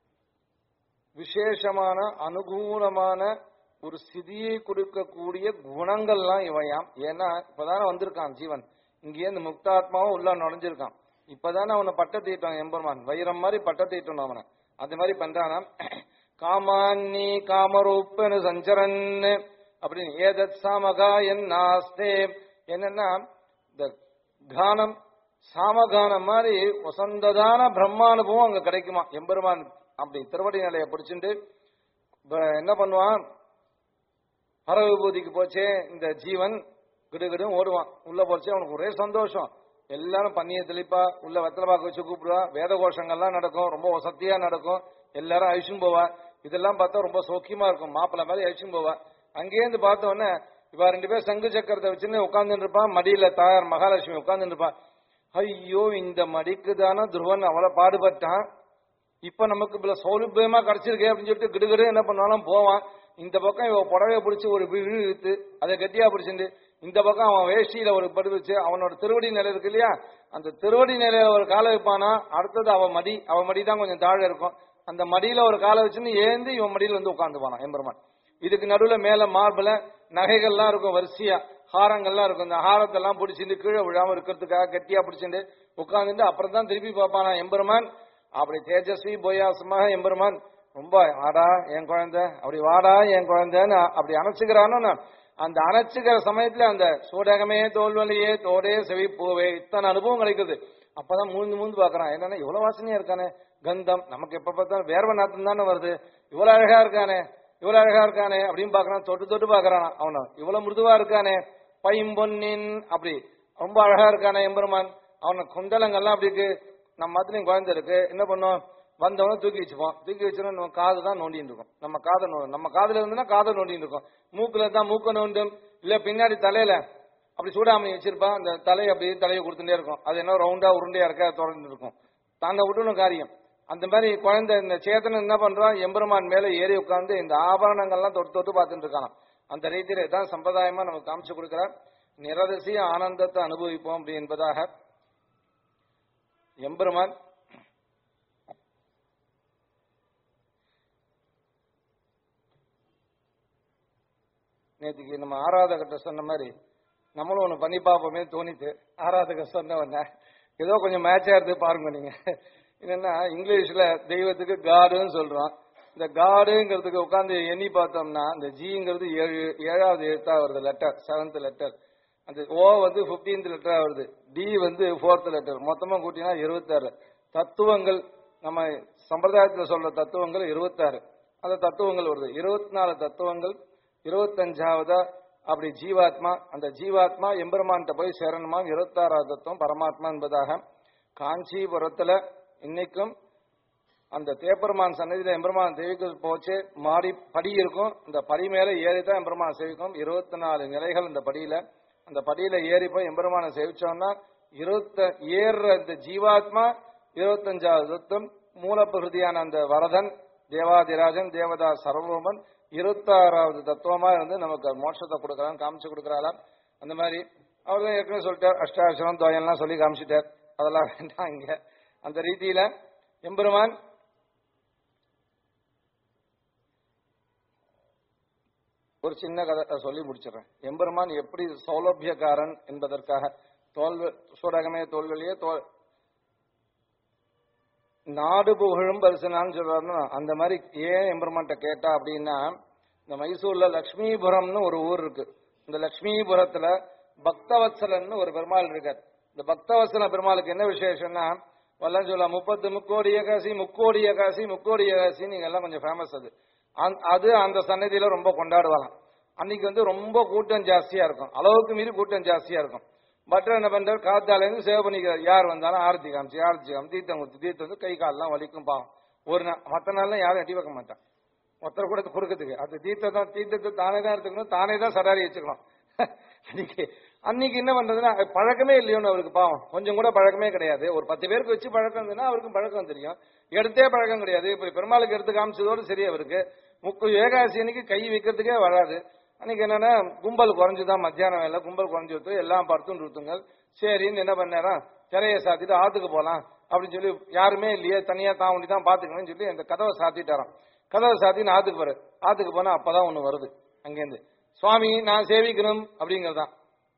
விசேஷமான அனுகூலமான ஒரு ஸ்திதியை கொடுக்கக்கூடிய குணங்கள்லாம் இவையாம் ஏன்னா இப்பதானே வந்திருக்கான் ஜீவன் இங்கேயே இந்த முக்தாத்மாவும் உள்ள நுழைஞ்சிருக்கான் இப்பதானே அவனை பட்டத்தீட்டான் எம்பெருமான் வைரம் மாதிரி பட்டத்தீட்டணும் அவனை அந்த மாதிரி பண்றானா காமான்னி காமரூப்பனு சஞ்சரன் அப்படின்னு ஏதத் சாமகா என் நாஸ்தே என்னன்னா இந்த கானம் சாமகானம் மாதிரி வசந்ததான பிரம்மானுபவம் அங்க கிடைக்குமா எம்பெருமான் அப்படி திருவடி நிலையை பிடிச்சிட்டு இப்ப என்ன பண்ணுவான் பர விபூதிக்கு போச்சே இந்த ஜீவன் கிடுகிடும் ஓடுவான் உள்ள போச்சே அவனுக்கு ஒரே சந்தோஷம் எல்லாரும் பண்ணிய தெளிப்பா உள்ள வெத்தலை பாக்க வச்சு கூப்பிடுவா வேத கோஷங்கள்லாம் நடக்கும் ரொம்ப வசதியா நடக்கும் எல்லாரும் அழிச்சும் போவா இதெல்லாம் பார்த்தா ரொம்ப சௌக்கியமா இருக்கும் மாப்பிள்ளை மாதிரி அழிச்சும் போவா அங்கேருந்து பார்த்த உடனே இவ ரெண்டு பேர் சங்கு சக்கரத்தை வச்சுன்னு உட்கார்ந்துட்டு இருப்பான் மடியில தாயார் மகாலட்சுமி உட்கார்ந்துட்டு இருப்பான் ஐயோ இந்த மடிக்கு தானே துருவன் அவ்வளவு பாடுபட்டான் இப்ப நமக்கு இவ்வளவு சௌலபியமா கிடைச்சிருக்கே அப்படின்னு சொல்லிட்டு கிடுகிடு என்ன பண்ணாலும் போவான் இந்த பக்கம் இவ புடவைய பிடிச்சி ஒரு விழு இழுத்து அதை கட்டியா பிடிச்சிட்டு இந்த பக்கம் அவன் வேஷ்டியில ஒரு படு வச்சு அவனோட திருவடி நிலை இருக்கு இல்லையா அந்த திருவடி நிலையில ஒரு காலை வைப்பானா அடுத்தது அவன் மடி அவன் மடி தான் கொஞ்சம் தாழ இருக்கும் அந்த மடியில ஒரு காலை வச்சுன்னு ஏந்து இவன் மடியில வந்து உட்காந்து போனான் எம்பெருமான் இதுக்கு நடுவுல மேல மார்பிள நகைகள்லாம் இருக்கும் வரிசையா ஹாரங்கள்லாம் இருக்கும் இந்த ஹாரத்தெல்லாம் பிடிச்சிட்டு கீழே விழாம இருக்கிறதுக்காக கட்டியா பிடிச்சிட்டு உட்காந்துட்டு அப்புறம் தான் திருப்பி பார்ப்பானா எம்பெருமான் அப்படி தேஜஸ்வி போயாசமாக எம்பெருமான் ரொம்ப வாடா என் குழந்தை அப்படி வாடா என் குழந்தைன்னு அப்படி அணைச்சுக்கிறானோ நான் அந்த அணைச்சுக்கிற சமயத்துல அந்த சூடகமே தோல்வலியே தோடே செவிப்பூவே இத்தனை அனுபவம் கிடைக்குது அப்பதான் மூந்து மூந்து பாக்குறான் என்னன்னா இவ்வளவு வாசனையா இருக்கானே கந்தம் நமக்கு எப்ப பார்த்தாலும் வேர்வ நாத்தம் தானே வருது இவ்வளவு அழகா இருக்கானே இவ்வளவு அழகா இருக்கானே அப்படின்னு பாக்குறான் தொட்டு தொட்டு பாக்குறான் அவன இவ்வளவு மிருதுவா இருக்கானே பைம்பொன்னின் அப்படி ரொம்ப அழகா இருக்கானே எம்பெருமான் அவன குண்டலங்கள்லாம் அப்படி இருக்கு நம்ம மத்திலையும் குழந்தை இருக்கு என்ன பண்ணோம் வந்தவன தூக்கி வச்சுப்போம் தூக்கி வச்சோம்னா நம்ம காது தான் நோண்டிட்டு இருக்கும் நம்ம காதை நோ நம்ம காதுல இருந்துன்னா காதை நோண்டிட்டு இருக்கும் மூக்குல தான் மூக்க நோண்டும் இல்ல பின்னாடி தலையில அப்படி சூடாமணி வச்சிருப்பான் அந்த தலையை அப்படி தலையை கொடுத்துட்டே இருக்கும் அது என்ன ரவுண்டா உருண்டையா இருக்க தொடர்ந்து இருக்கும் தாங்க விட்டணும் காரியம் அந்த மாதிரி குழந்தை இந்த சேத்தன் என்ன பண்றான் எம்பெருமான் மேல ஏறி உட்கார்ந்து இந்த ஆபரணங்கள்லாம் தொட்டு தொட்டு பார்த்துட்டு இருக்கானாம் அந்த ரீதியில இதான் சம்பிரதாயமா நமக்கு காமிச்சு கொடுக்கிறார் நிரதிசிய ஆனந்தத்தை அனுபவிப்போம் அப்படி என்பதாக எம்பெருமான் நேற்றுக்கு நம்ம ஆராதகிட்ட சொன்ன மாதிரி நம்மளும் ஒண்ணு பண்ணி பார்ப்போமே தோணித்து ஆராதக சொன்ன உடனே ஏதோ கொஞ்சம் மேட்சா இருக்கு பாருங்க நீங்க என்னன்னா இங்கிலீஷ்ல தெய்வத்துக்கு காடுன்னு சொல்றோம் இந்த காடுங்கிறதுக்கு உட்காந்து எண்ணி பார்த்தோம்னா இந்த ஜிங்கிறது ஏழு ஏழாவது எழுத்தா வருது லெட்டர் செவன்த் லெட்டர் அந்த ஓ வந்து பிப்டீன்த் லெட்டரா வருது டி வந்து ஃபோர்த் லெட்டர் மொத்தமா கூட்டினா இருபத்தாறு தத்துவங்கள் நம்ம சம்பிரதாயத்துல சொல்ற தத்துவங்கள் இருபத்தாறு அந்த தத்துவங்கள் வருது இருபத்தி நாலு தத்துவங்கள் இருபத்தஞ்சாவதா அப்படி ஜீவாத்மா அந்த ஜீவாத்மா எம்பெருமான்கிட்ட போய் சேரணுமா இருபத்தாறாவது தத்துவம் பரமாத்மா என்பதாக காஞ்சிபுரத்துல இன்னைக்கும் அந்த தேப்பெருமான் சன்னதியில எம்பெருமான் தேவிக்கு போச்சு மாடி படி இருக்கும் இந்த படி மேல ஏறி தான் எம்பெருமான் சேவிக்கும் இருபத்தி நாலு நிலைகள் இந்த படியில அந்த படியில ஏறி போய் எம்பெருமானை சேவிச்சோம்னா இருபத்த ஏறுற இந்த ஜீவாத்மா இருபத்தஞ்சாவது தத்துவம் மூலப்பிருதியான அந்த வரதன் தேவாதிராஜன் தேவதா சர்வமன் இருபத்தாறாவது தத்துவமா இருந்து நமக்கு மோட்சத்தை கொடுக்கறான் காமிச்சு கொடுக்கறாளாம் அந்த மாதிரி அவர் தான் ஏற்கனவே சொல்லிட்டார் அஷ்டாட்சரம் துவயம்லாம் சொல்லி காமிச்சிட்டார் அதெல்லாம் வேண்டாம் இங்க அந்த ரீதியில எம்பெருமான் ஒரு சின்ன கதை சொல்லி முடிச்சிடுறேன் எம்பெருமான் எப்படி சௌலபியக்காரன் என்பதற்காக தோல்வி சூடகமே தோல்விலேயே தோல் நாடு புகழும் பரிசனான்னு சொல்றாருன்னா அந்த மாதிரி ஏன் எம்பெருமான்ட்ட கேட்டா அப்படின்னா இந்த மைசூர்ல லக்ஷ்மிபுரம்னு ஒரு ஊர் இருக்கு இந்த லக்ஷ்மிபுரத்துல பக்தவத்சலன்னு ஒரு பெருமாள் இருக்கார் இந்த பக்தவத்சல பெருமாளுக்கு என்ன விசேஷம்னா வல்லம் சொல்ல முப்பத்து முக்கோடி ஏகாசி முக்கோடி ஏகாசி முக்கோடி ஏகாசி நீங்க எல்லாம் கொஞ்சம் ஃபேமஸ் அது அந்த- அது அந்த சன்னதியில ரொம்ப கொண்டாடுவாங்க அன்னைக்கு வந்து ரொம்ப கூட்டம் ஜாஸ்தியா இருக்கும் அளவுக்கு மீறி கூட்டம் ஜாஸ்தியா இருக்கும் பட்டர் என்ன பண்றாரு காத்தாலேருந்து சேவ் பண்ணிக்கிறார் யார் வந்தாலும் ஆரத்தி காமிச்சு ஆரத்தி காமிச்சு தீர்த்தம் கொடுத்து தீர்த்தம் வந்து கை கால்லாம் வலிக்கும் பாவம் ஒரு நாள் மற்ற நாள்லாம் யாரும் எட்டி வைக்க மாட்டான் ஒருத்தர் கூட கொடுக்கறதுக்கு அது தீர்த்தம் தான் தீர்த்தத்தை தானே தான் எடுத்துக்கணும் தானே தான் சடாரி வச்சுக்கணும் அன்னைக்கு அன்னைக்கு என்ன பண்றதுன்னா அது பழக்கமே இல்லையோன்னு அவருக்கு பாவம் கொஞ்சம் கூட பழக்கமே கிடையாது ஒரு பத்து பேருக்கு வச்சு பழக்கம் இருந்ததுன்னா அவருக்கும் பழக்கம் தெரியும் எடுத்தே பழக்கம் கிடையாது இப்ப பெருமாளுக்கு எடுத்து காமிச்சதோடு சரி அவருக்கு முக்கு ஏகாசி அன்னைக்கு கை வைக்கிறதுக்கே வராது அன்னைக்கு என்னன்னா கும்பல் குறைஞ்சுதான் மத்தியானம் வேலை கும்பல் குறைஞ்சு விட்டு எல்லாம் படுத்துன்னு இருத்துங்கள் சரின்னு என்ன பண்ணாரா திரையை சாத்திட்டு ஆத்துக்கு போலாம் அப்படின்னு சொல்லி யாருமே இல்லையே தனியா தான் ஒண்டி தான் பாத்துக்கணும்னு சொல்லி அந்த கதவை சாத்திட்டாராம் கதவை சாத்தி நான் ஆத்துக்கு போற ஆத்துக்கு போனா அப்பதான் ஒண்ணு வருது அங்கேருந்து சுவாமி நான் சேவிக்கணும் அப்படிங்கறதுதான்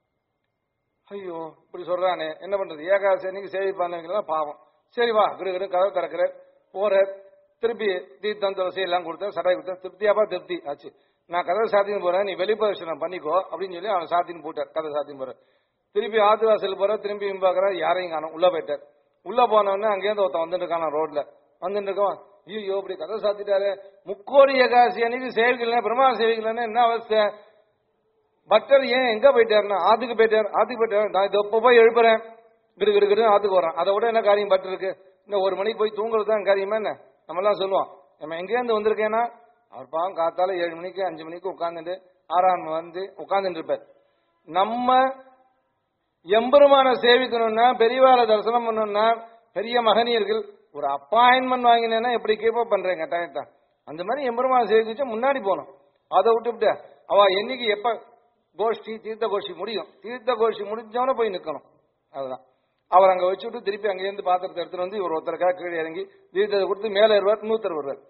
ஐயோ இப்படி சொல்றானே என்ன பண்றது ஏகாசி அன்னைக்கு சேவிப்பானுங்களா பாவம் சரி வா கிடு கிடு கதவை திறக்கிற போற திருப்பி தீர்த்தம் துளசி எல்லாம் கொடுத்த சடாய் கொடுத்த திருப்தியாப்பா திருப்தி ஆச்சு நான் கதவை சாத்தின்னு போறேன் நீ வெளிப்பரிசனம் பண்ணிக்கோ அப்படின்னு சொல்லி அவன் சாத்தின்னு போட்டார் கதை சாத்தின்னு போற திருப்பி ஆத்து வாசல் போற திரும்பி பாக்குற யாரையும் காணும் உள்ள போயிட்டார் உள்ள போனவொடனே அங்கேருந்து ஒருத்தன் வந்துட்டு இருக்கான் ரோட்ல வந்துட்டு இருக்கோம் ஐயோ இப்படி கதை சாத்திட்டாரு முக்கோடி ஏகாசி அன்னைக்கு சேவிக்கல பிரம்மா சேவிக்கலன்னா என்ன அவஸ்தை பட்டர் ஏன் எங்க போயிட்டாருன்னா ஆத்துக்கு போயிட்டார் ஆத்துக்கு போயிட்டார் நான் இதை இப்ப போய் எழுப்புறேன் கிடு கிடு கிடு ஆத்துக்கு வரேன் அதை விட என்ன காரியம் பட்டர் இருக்கு இன்னும் ஒரு மணிக்கு போய் தூங்குறது தான் காரியமா என்ன நம்ம எல்லாம் சொல்லுவோம் நம்ம எங்கேருந்து வந்திருக்கேன்னா அவர் பாவம் காத்தால ஏழு மணிக்கு அஞ்சு மணிக்கு உட்கார்ந்துட்டு ஆறாம் வந்து உட்கார்ந்துட்டு இருப்பார் நம்ம எம்பெருமான சேவிக்கணும்னா பெரியவாளை தரிசனம் பண்ணணும்னா பெரிய மகனியர்கள் ஒரு அப்பாயின்மெண்ட் வாங்கினேன்னா எப்படி கீப்பப் பண்றேன் கட்டாயத்தான் அந்த மாதிரி எம்பெருமான சேவிச்சு முன்னாடி போகணும் அதை விட்டுவிட்டு அவ என்னைக்கு எப்ப கோஷ்டி தீர்த்த கோஷ்டி முடியும் தீர்த்த கோஷ்டி முடிஞ்சவன போய் நிக்கணும் அதுதான் அவர் அங்க வச்சுட்டு திருப்பி அங்கேருந்து பாத்திரத்தை எடுத்துட்டு வந்து இவர் ஒருத்தருக்கா கீழே இறங்கி தீர்த்தத்தை கொடுத்து மேலே வருவார் இன்னொருத்தர் வருவார்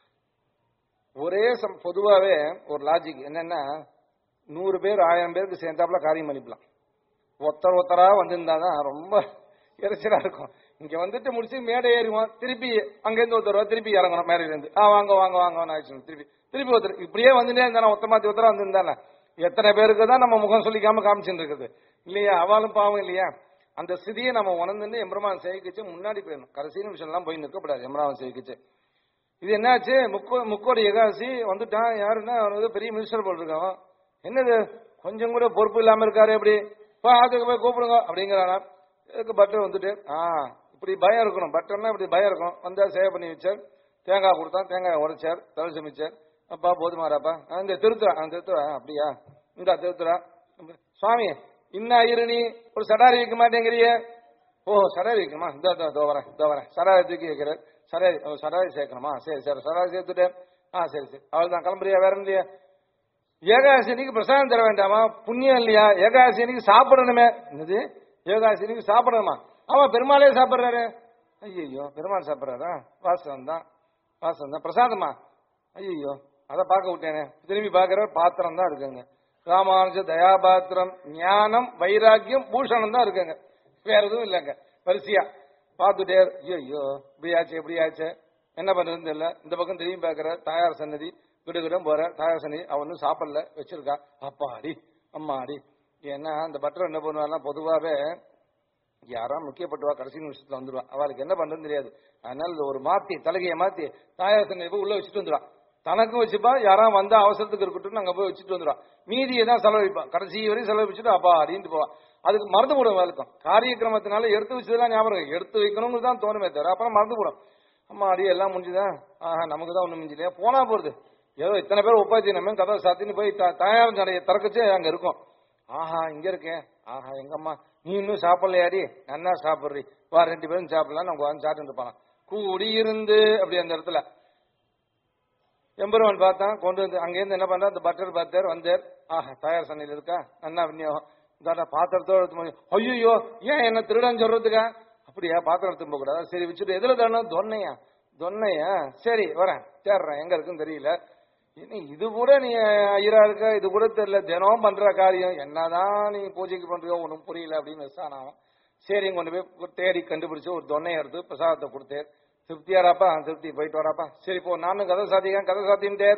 ஒரே சம் பொதுவாவே ஒரு லாஜிக் என்னன்னா நூறு பேர் ஆயிரம் பேருக்கு சேர்ந்தாப்புல காரியம் பண்ணிக்கலாம் ஒருத்தர் ஒருத்தரா வந்திருந்தாதான் ரொம்ப இறைச்சலா இருக்கும் இங்க வந்துட்டு முடிச்சு மேடை ஏறிவோம் திருப்பி அங்கேருந்து ஒருத்தர் வருவா, திருப்பி இறங்கணும் மேடையில இருந்து ஆ வாங்க வாங்க வாங்க ஆயிடுச்சு திருப்பி திருப்பி ஒருத்தர் இப்படியே வந்துட்டே இருந்தானே ஒத்த மாத்தி ஒருத்தரா வந்திருந்தானே எத்தனை பேருக்கு தான் நம்ம முகம் சொல்லிக்காம காமிச்சுட்டு இருக்குது இல்லையா அவளும் பாவம் இல்லையா அந்த ஸ்திதியை நம்ம உணர்ந்துட்டு எம்பெருமான் சேவிக்கிச்சு முன்னாடி போயிடணும் கடைசி நிமிஷம் எல்லாம் போய் நிற்கக்கூடாது எம்பெருமான் சேவிக்கிச்சு இது என்னாச்சு முக்கோ முக்கோடி ஏகாசி வந்துட்டான் யாருன்னா அவன் வந்து பெரிய மினிஸ்டர் போல் இருக்கான் என்னது கொஞ்சம் கூட பொறுப்பு இல்லாம இருக்காரு எப்படி பா அதுக்கு போய் கூப்பிடுங்க அப்படிங்கிறானா இதுக்கு பட்டர் வந்துட்டு ஆ இப்படி பயம் இருக்கணும் பட்டர்னா இப்படி பயம் இருக்கும் வந்தா சேவ் பண்ணி வச்சார் தேங்காய் கொடுத்தான் தேங்காய் உடைச்சார் தலை சமைச்சார் அப்பா போதுமாராப்பா ஆ, இந்த திருத்துறா அந்த திருத்துறா அப்படியா இந்த திருத்துறா சுவாமி இன்ன இரு நீ ஒரு சடாரி வைக்க மாட்டேங்கிறியே ஓ சடாரி வைக்கணுமா இந்த இதோ வரேன் இதோ வரேன் சடாரி தூக்கி வைக்கிறேன் சடாரி ஓ, சடாரி சேர்க்கணுமா சரி சரி சடாரி சேர்த்துட்டேன் ஆ சரி சரி அவள் தான் கிளம்புறியா வேற இல்லையா ஏகாதசினிக்கு பிரசாதம் தர வேண்டாமா புண்ணியம் இல்லையா ஏகாதசினிக்கு சாப்பிடணுமே என்னது ஏகாதசினிக்கு சாப்பிடணுமா ஆமா பெருமாளே சாப்பிடுறாரு ஐயோ பெருமாள் சாப்பிடுறாரா வாசம் தான் வாசம் தான் பிரசாதமா ஐயோ அதை பார்க்க விட்டேனே திரும்பி பார்க்கிற பாத்திரம் தான் இருக்குங்க ராமானுஜ தயாபாத்திரம் ஞானம் வைராக்கியம் பூஷணம் தான் இருக்குங்க வேற எதுவும் இல்லைங்க வரிசையா பார்த்துட்டே ஐயோ இப்படியாச்சு எப்படியாச்சு என்ன பண்றதுன்னு தெரியல இந்த பக்கம் திரும்பி பார்க்கிற தாயார் சன்னதி கிடுகிடம் போற தாயார் சன்னதி அவனும் சாப்பிடல வச்சிருக்கா அப்பாடி அம்மாடி ஏன்னா அந்த பட்டர் என்ன பண்ணுவாருன்னா பொதுவாவே யாரா முக்கியப்பட்டுவா கடைசி நிமிஷத்துல வந்துருவா அவளுக்கு என்ன பண்றதுன்னு தெரியாது அதனால இந்த ஒரு மாத்தி தலகையை மாத்தி தாயார் சன்னதி போய் உள்ள வச்சுட்டு வந்துருவா தனக்கும் வச்சுப்பா யாரா வந்தா அவசரத்துக்கு இருக்கட்டும் அங்க போய் வச்சுட்டு வந்துருவா மீதியை தான் செலவழிப்பா கடைசி வரையும் செலவழிச்சுட்டு அப்பா அப்படின்ட்டு போவா அதுக்கு மறந்து போடும் வழக்கம் காரியக்கிரமத்தினால எடுத்து வச்சதெல்லாம் ஞாபகம் இருக்கு. எடுத்து வைக்கணும்னு தான் தோணுமே தவிர அப்புறம் மறந்து போடும் அம்மா அடி எல்லாம் முடிஞ்சுதான் ஆஹா நமக்கு தான் ஒண்ணும் மிஞ்சிலையா போனா போறது ஏதோ இத்தனை பேர் உப்பாத்தி நம்ம கதை சாத்தின்னு போய் த- தயார் நடைய திறக்கச்சே அங்க இருக்கும் ஆஹா இங்க இருக்கேன் ஆஹா எங்க அம்மா நீ இன்னும் சாப்பிடலையாடி நன்னா சாப்பிடுறி வா ரெண்டு பேரும் சாப்பிடலாம் நம்ம வந்து சாப்பிட்டு இருப்பாங்க கூடி இருந்து அப்படி அந்த இடத்துல எம்பெருமான் பார்த்தான் கொண்டு வந்து அங்கேருந்து என்ன பண்றா அந்த பட்டர் பார்த்தார் வந்தார் ஆஹா தயார் சன்னையில் இருக்கா நன்னா விநியோகம் இந்தாடா பாத்திரத்தோட ஐயோ ஏன் என்ன திருடன் சொல்றதுக்கா அப்படியா பாத்திரம் திரும்ப கூடாதா சரி வச்சுட்டு எதுல தரணும் தொன்னையா தொன்னையா சரி வரேன் தேடுறேன் எங்க இருக்குன்னு தெரியல இனி இது கூட நீ ஐயரா இருக்க இது கூட தெரியல தினம் பண்ற காரியம் என்னதான் நீ பூஜைக்கு பண்றியோ ஒன்றும் புரியல அப்படின்னு விசானாவும் சரி கொண்டு போய் தேடி கண்டுபிடிச்சு ஒரு தொன்னையை எடுத்து பிரசாதத்தை கொடுத்தேன் திருப்தியாராப்பா ஆ, திருப்தி போயிட்டு வராப்பா சரி போ நானும் கதை சாத்திக்கேன் கதை சாத்தின்ட்டேர்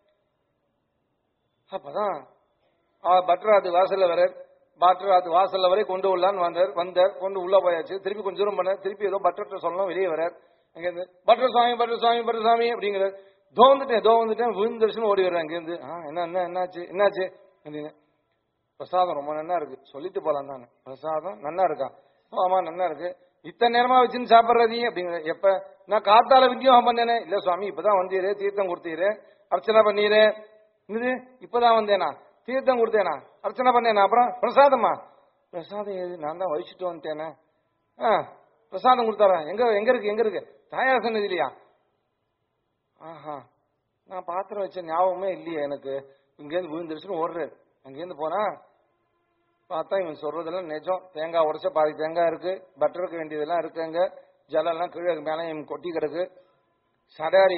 அப்பதான் ஆ, பட்ராத்து வாசல்ல வர பட்ராத்து வாசல்ல வரை கொண்டு உள்ளான்னு வந்தார் வந்தார் கொண்டு உள்ள போயாச்சு திருப்பி கொஞ்சம் தூரம் பண்ண திருப்பி ஏதோ பட்டர்ட்ட சொல்லணும் வெளியே வரார் அங்கேருந்து பட்டர் சுவாமி பட்டர் சுவாமி பட்டர் சுவாமி அப்படிங்கிறார் தோ வந்துட்டேன் தோ வந்துட்டேன் விழுந்துருச்சுன்னு ஓடி வர்றேன் அங்கேருந்து ஆ என்ன என்ன என்னாச்சு என்னாச்சு அப்படின்னு பிரசாதம் ரொம்ப நன்னா இருக்கு சொல்லிட்டு போலாம் தானே பிரசாதம் நன்னா இருக்கா "ஓ, ஆமா நன்னா இருக்கு இத்தனை நேரமா வச்சுன்னு சாப்பிடுறதீ அப்படிங்கிற எப்ப நான் காத்தால வித்தியோகம் பண்ணேனே இல்ல சுவாமி இப்பதான் வந்தீரு தீர்த்தம் கொடுத்தீரு அர்ச்சனை பண்ணீரு இது இப்பதான் வந்தேனா தீர்த்தம் கொடுத்தேனா அர்ச்சனை பண்ணேனா அப்புறம் பிரசாதமா பிரசாதம் எது நான் தான் வகிச்சுட்டு வந்துட்டேனே ஆ பிரசாதம் கொடுத்தாரா எங்க எங்க இருக்கு எங்க இருக்கு தாயார் சன்னதி இல்லையா ஆஹா நான் பாத்திரம் வச்ச ஞாபகமே இல்லையே எனக்கு இங்கேருந்து விழுந்துருச்சுன்னு ஓடுறாரு அங்கேருந்து போனா பார்த்தா இவன் சொல்றதெல்லாம் நிஜம் தேங்காய் உடைச்ச பாதி தேங்காய் இருக்கு பட்டருக்கு வேண்டியதெல்லாம் இருக்கு அங்க ஜலம் எல்லாம் கீழே மேலே இவன் கொட்டி கிடக்கு சடாரி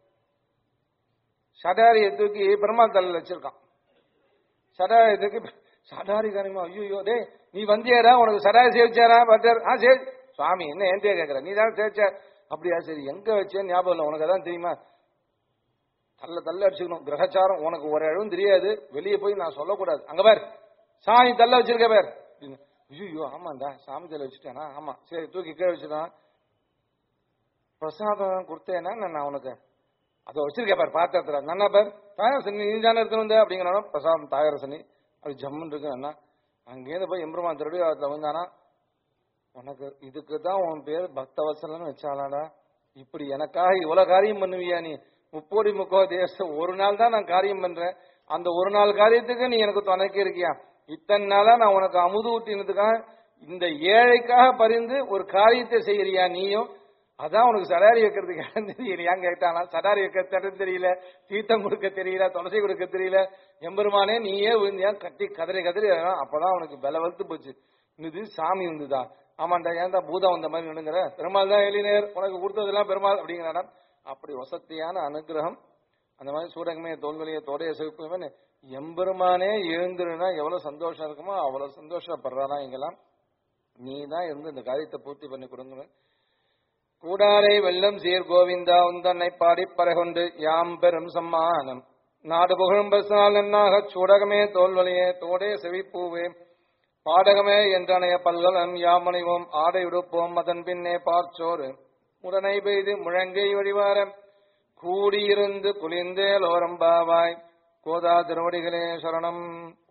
சடாரியை தூக்கி பெருமாள் தலையில் வச்சிருக்கான் சடாரியை தூக்கி சடாரி காரியமா ஐயோ டேய் நீ வந்தியாரா உனக்கு சடாரி சேவிச்சாரா பட்டர் ஆ சரி சுவாமி என்ன என்கிட்டயே கேட்கற நீ தான் சேவிச்ச அப்படியா சரி எங்க வச்சேன்னு ஞாபகம் இல்லை உனக்கு அதான் தெரியுமா தள்ள தள்ள அடிச்சுக்கணும் கிரகச்சாரம் உனக்கு ஒரு அளவும் தெரியாது வெளியே போய் நான் சொல்லக்கூடாது அங்க பார் சாமி தள்ள வச்சிருக்க பார் அப்படின்னு. ஐயோ ஆமாண்டா சாமி தள்ள வச்சுட்டேனா ஆமா சரி தூக்கி கீழே வச்சுட்டான் பிரசாதம் கொடுத்தேனா நான் உனக்கு அதை வச்சிருக்க பார் பாத்திரத்துல நன்னா பார் தாயார் சனி நீ தானே எடுத்து வந்த அப்படிங்கிறானோ பிரசாதம் தாயார் சனி அப்படி ஜம்முன்னு இருக்கு அண்ணா அங்கேருந்து போய் எம்பெருமான் திருடி அதில் வந்தானா உனக்கு இதுக்கு தான் உன் பேர் பக்தவசலன்னு வச்சாலாடா இப்படி எனக்காக இவ்வளவு காரியம் பண்ணுவியா நீ முப்போடி முக்கோ தேசம் ஒரு நாள் தான் நான் காரியம் பண்றேன் அந்த ஒரு நாள் காரியத்துக்கு நீ எனக்கு துணைக்கு இருக்கியா இத்தனை நாளா நான் உனக்கு அமுது ஊட்டினதுக்காக இந்த ஏழைக்காக பரிந்து ஒரு காரியத்தை செய்யறியா நீயும் அதான் உனக்கு சடாரி வைக்கிறதுக்கு இடம் தெரியலையான்னு கேட்டானா சடாரி வைக்க இடம் தெரியல தீர்த்தம் கொடுக்க தெரியல துளசி கொடுக்க தெரியல எம்பெருமானே நீயே விழுந்தியா கட்டி கதறி கதறி அழறான். அப்பதான் உனக்கு பல வலுத்து போச்சு இது சாமி இருந்துதா ஆமாண்டா ஏன்டா பூதம் வந்த மாதிரி நினைங்கிற பெருமாள் தான் எழினேர் உனக்கு கொடுத்ததெல்லாம் பெருமாள் அப்படிங்கிறாடா அப்படி வசத்தியான அனுகிரகம் அந்த மாதிரி சூடகமே தோல்களையே தோடைய சிவப்புமே எம்பெருமானே எழுந்துருனா எவ்வளவு சந்தோஷம் இருக்குமோ அவ்வளவு சந்தோஷப்படுறாரா இங்கெல்லாம் நீ தான் இருந்து இந்த காரியத்தை பூர்த்தி பண்ணி கொடுங்க கூடாரை வெள்ளம் சீர் கோவிந்தா உந்தன்னை பாடிப் பறகொண்டு யாம் பெரும் சம்மானம் நாடு புகழும் பசால் நன்னாக சூடகமே தோல்வழியே தோடே செவிப்பூவே பாடகமே என்றனைய பல்கலம் யாமணிவோம் ஆடை உடுப்போம் அதன் பின்னே பார்ச்சோறு உடனை பெய்து முழங்கை வழிவார கூடியிருந்து குளிர்ந்தேலோரம்பாவாய் கோதா திருவடிகளே சரணம்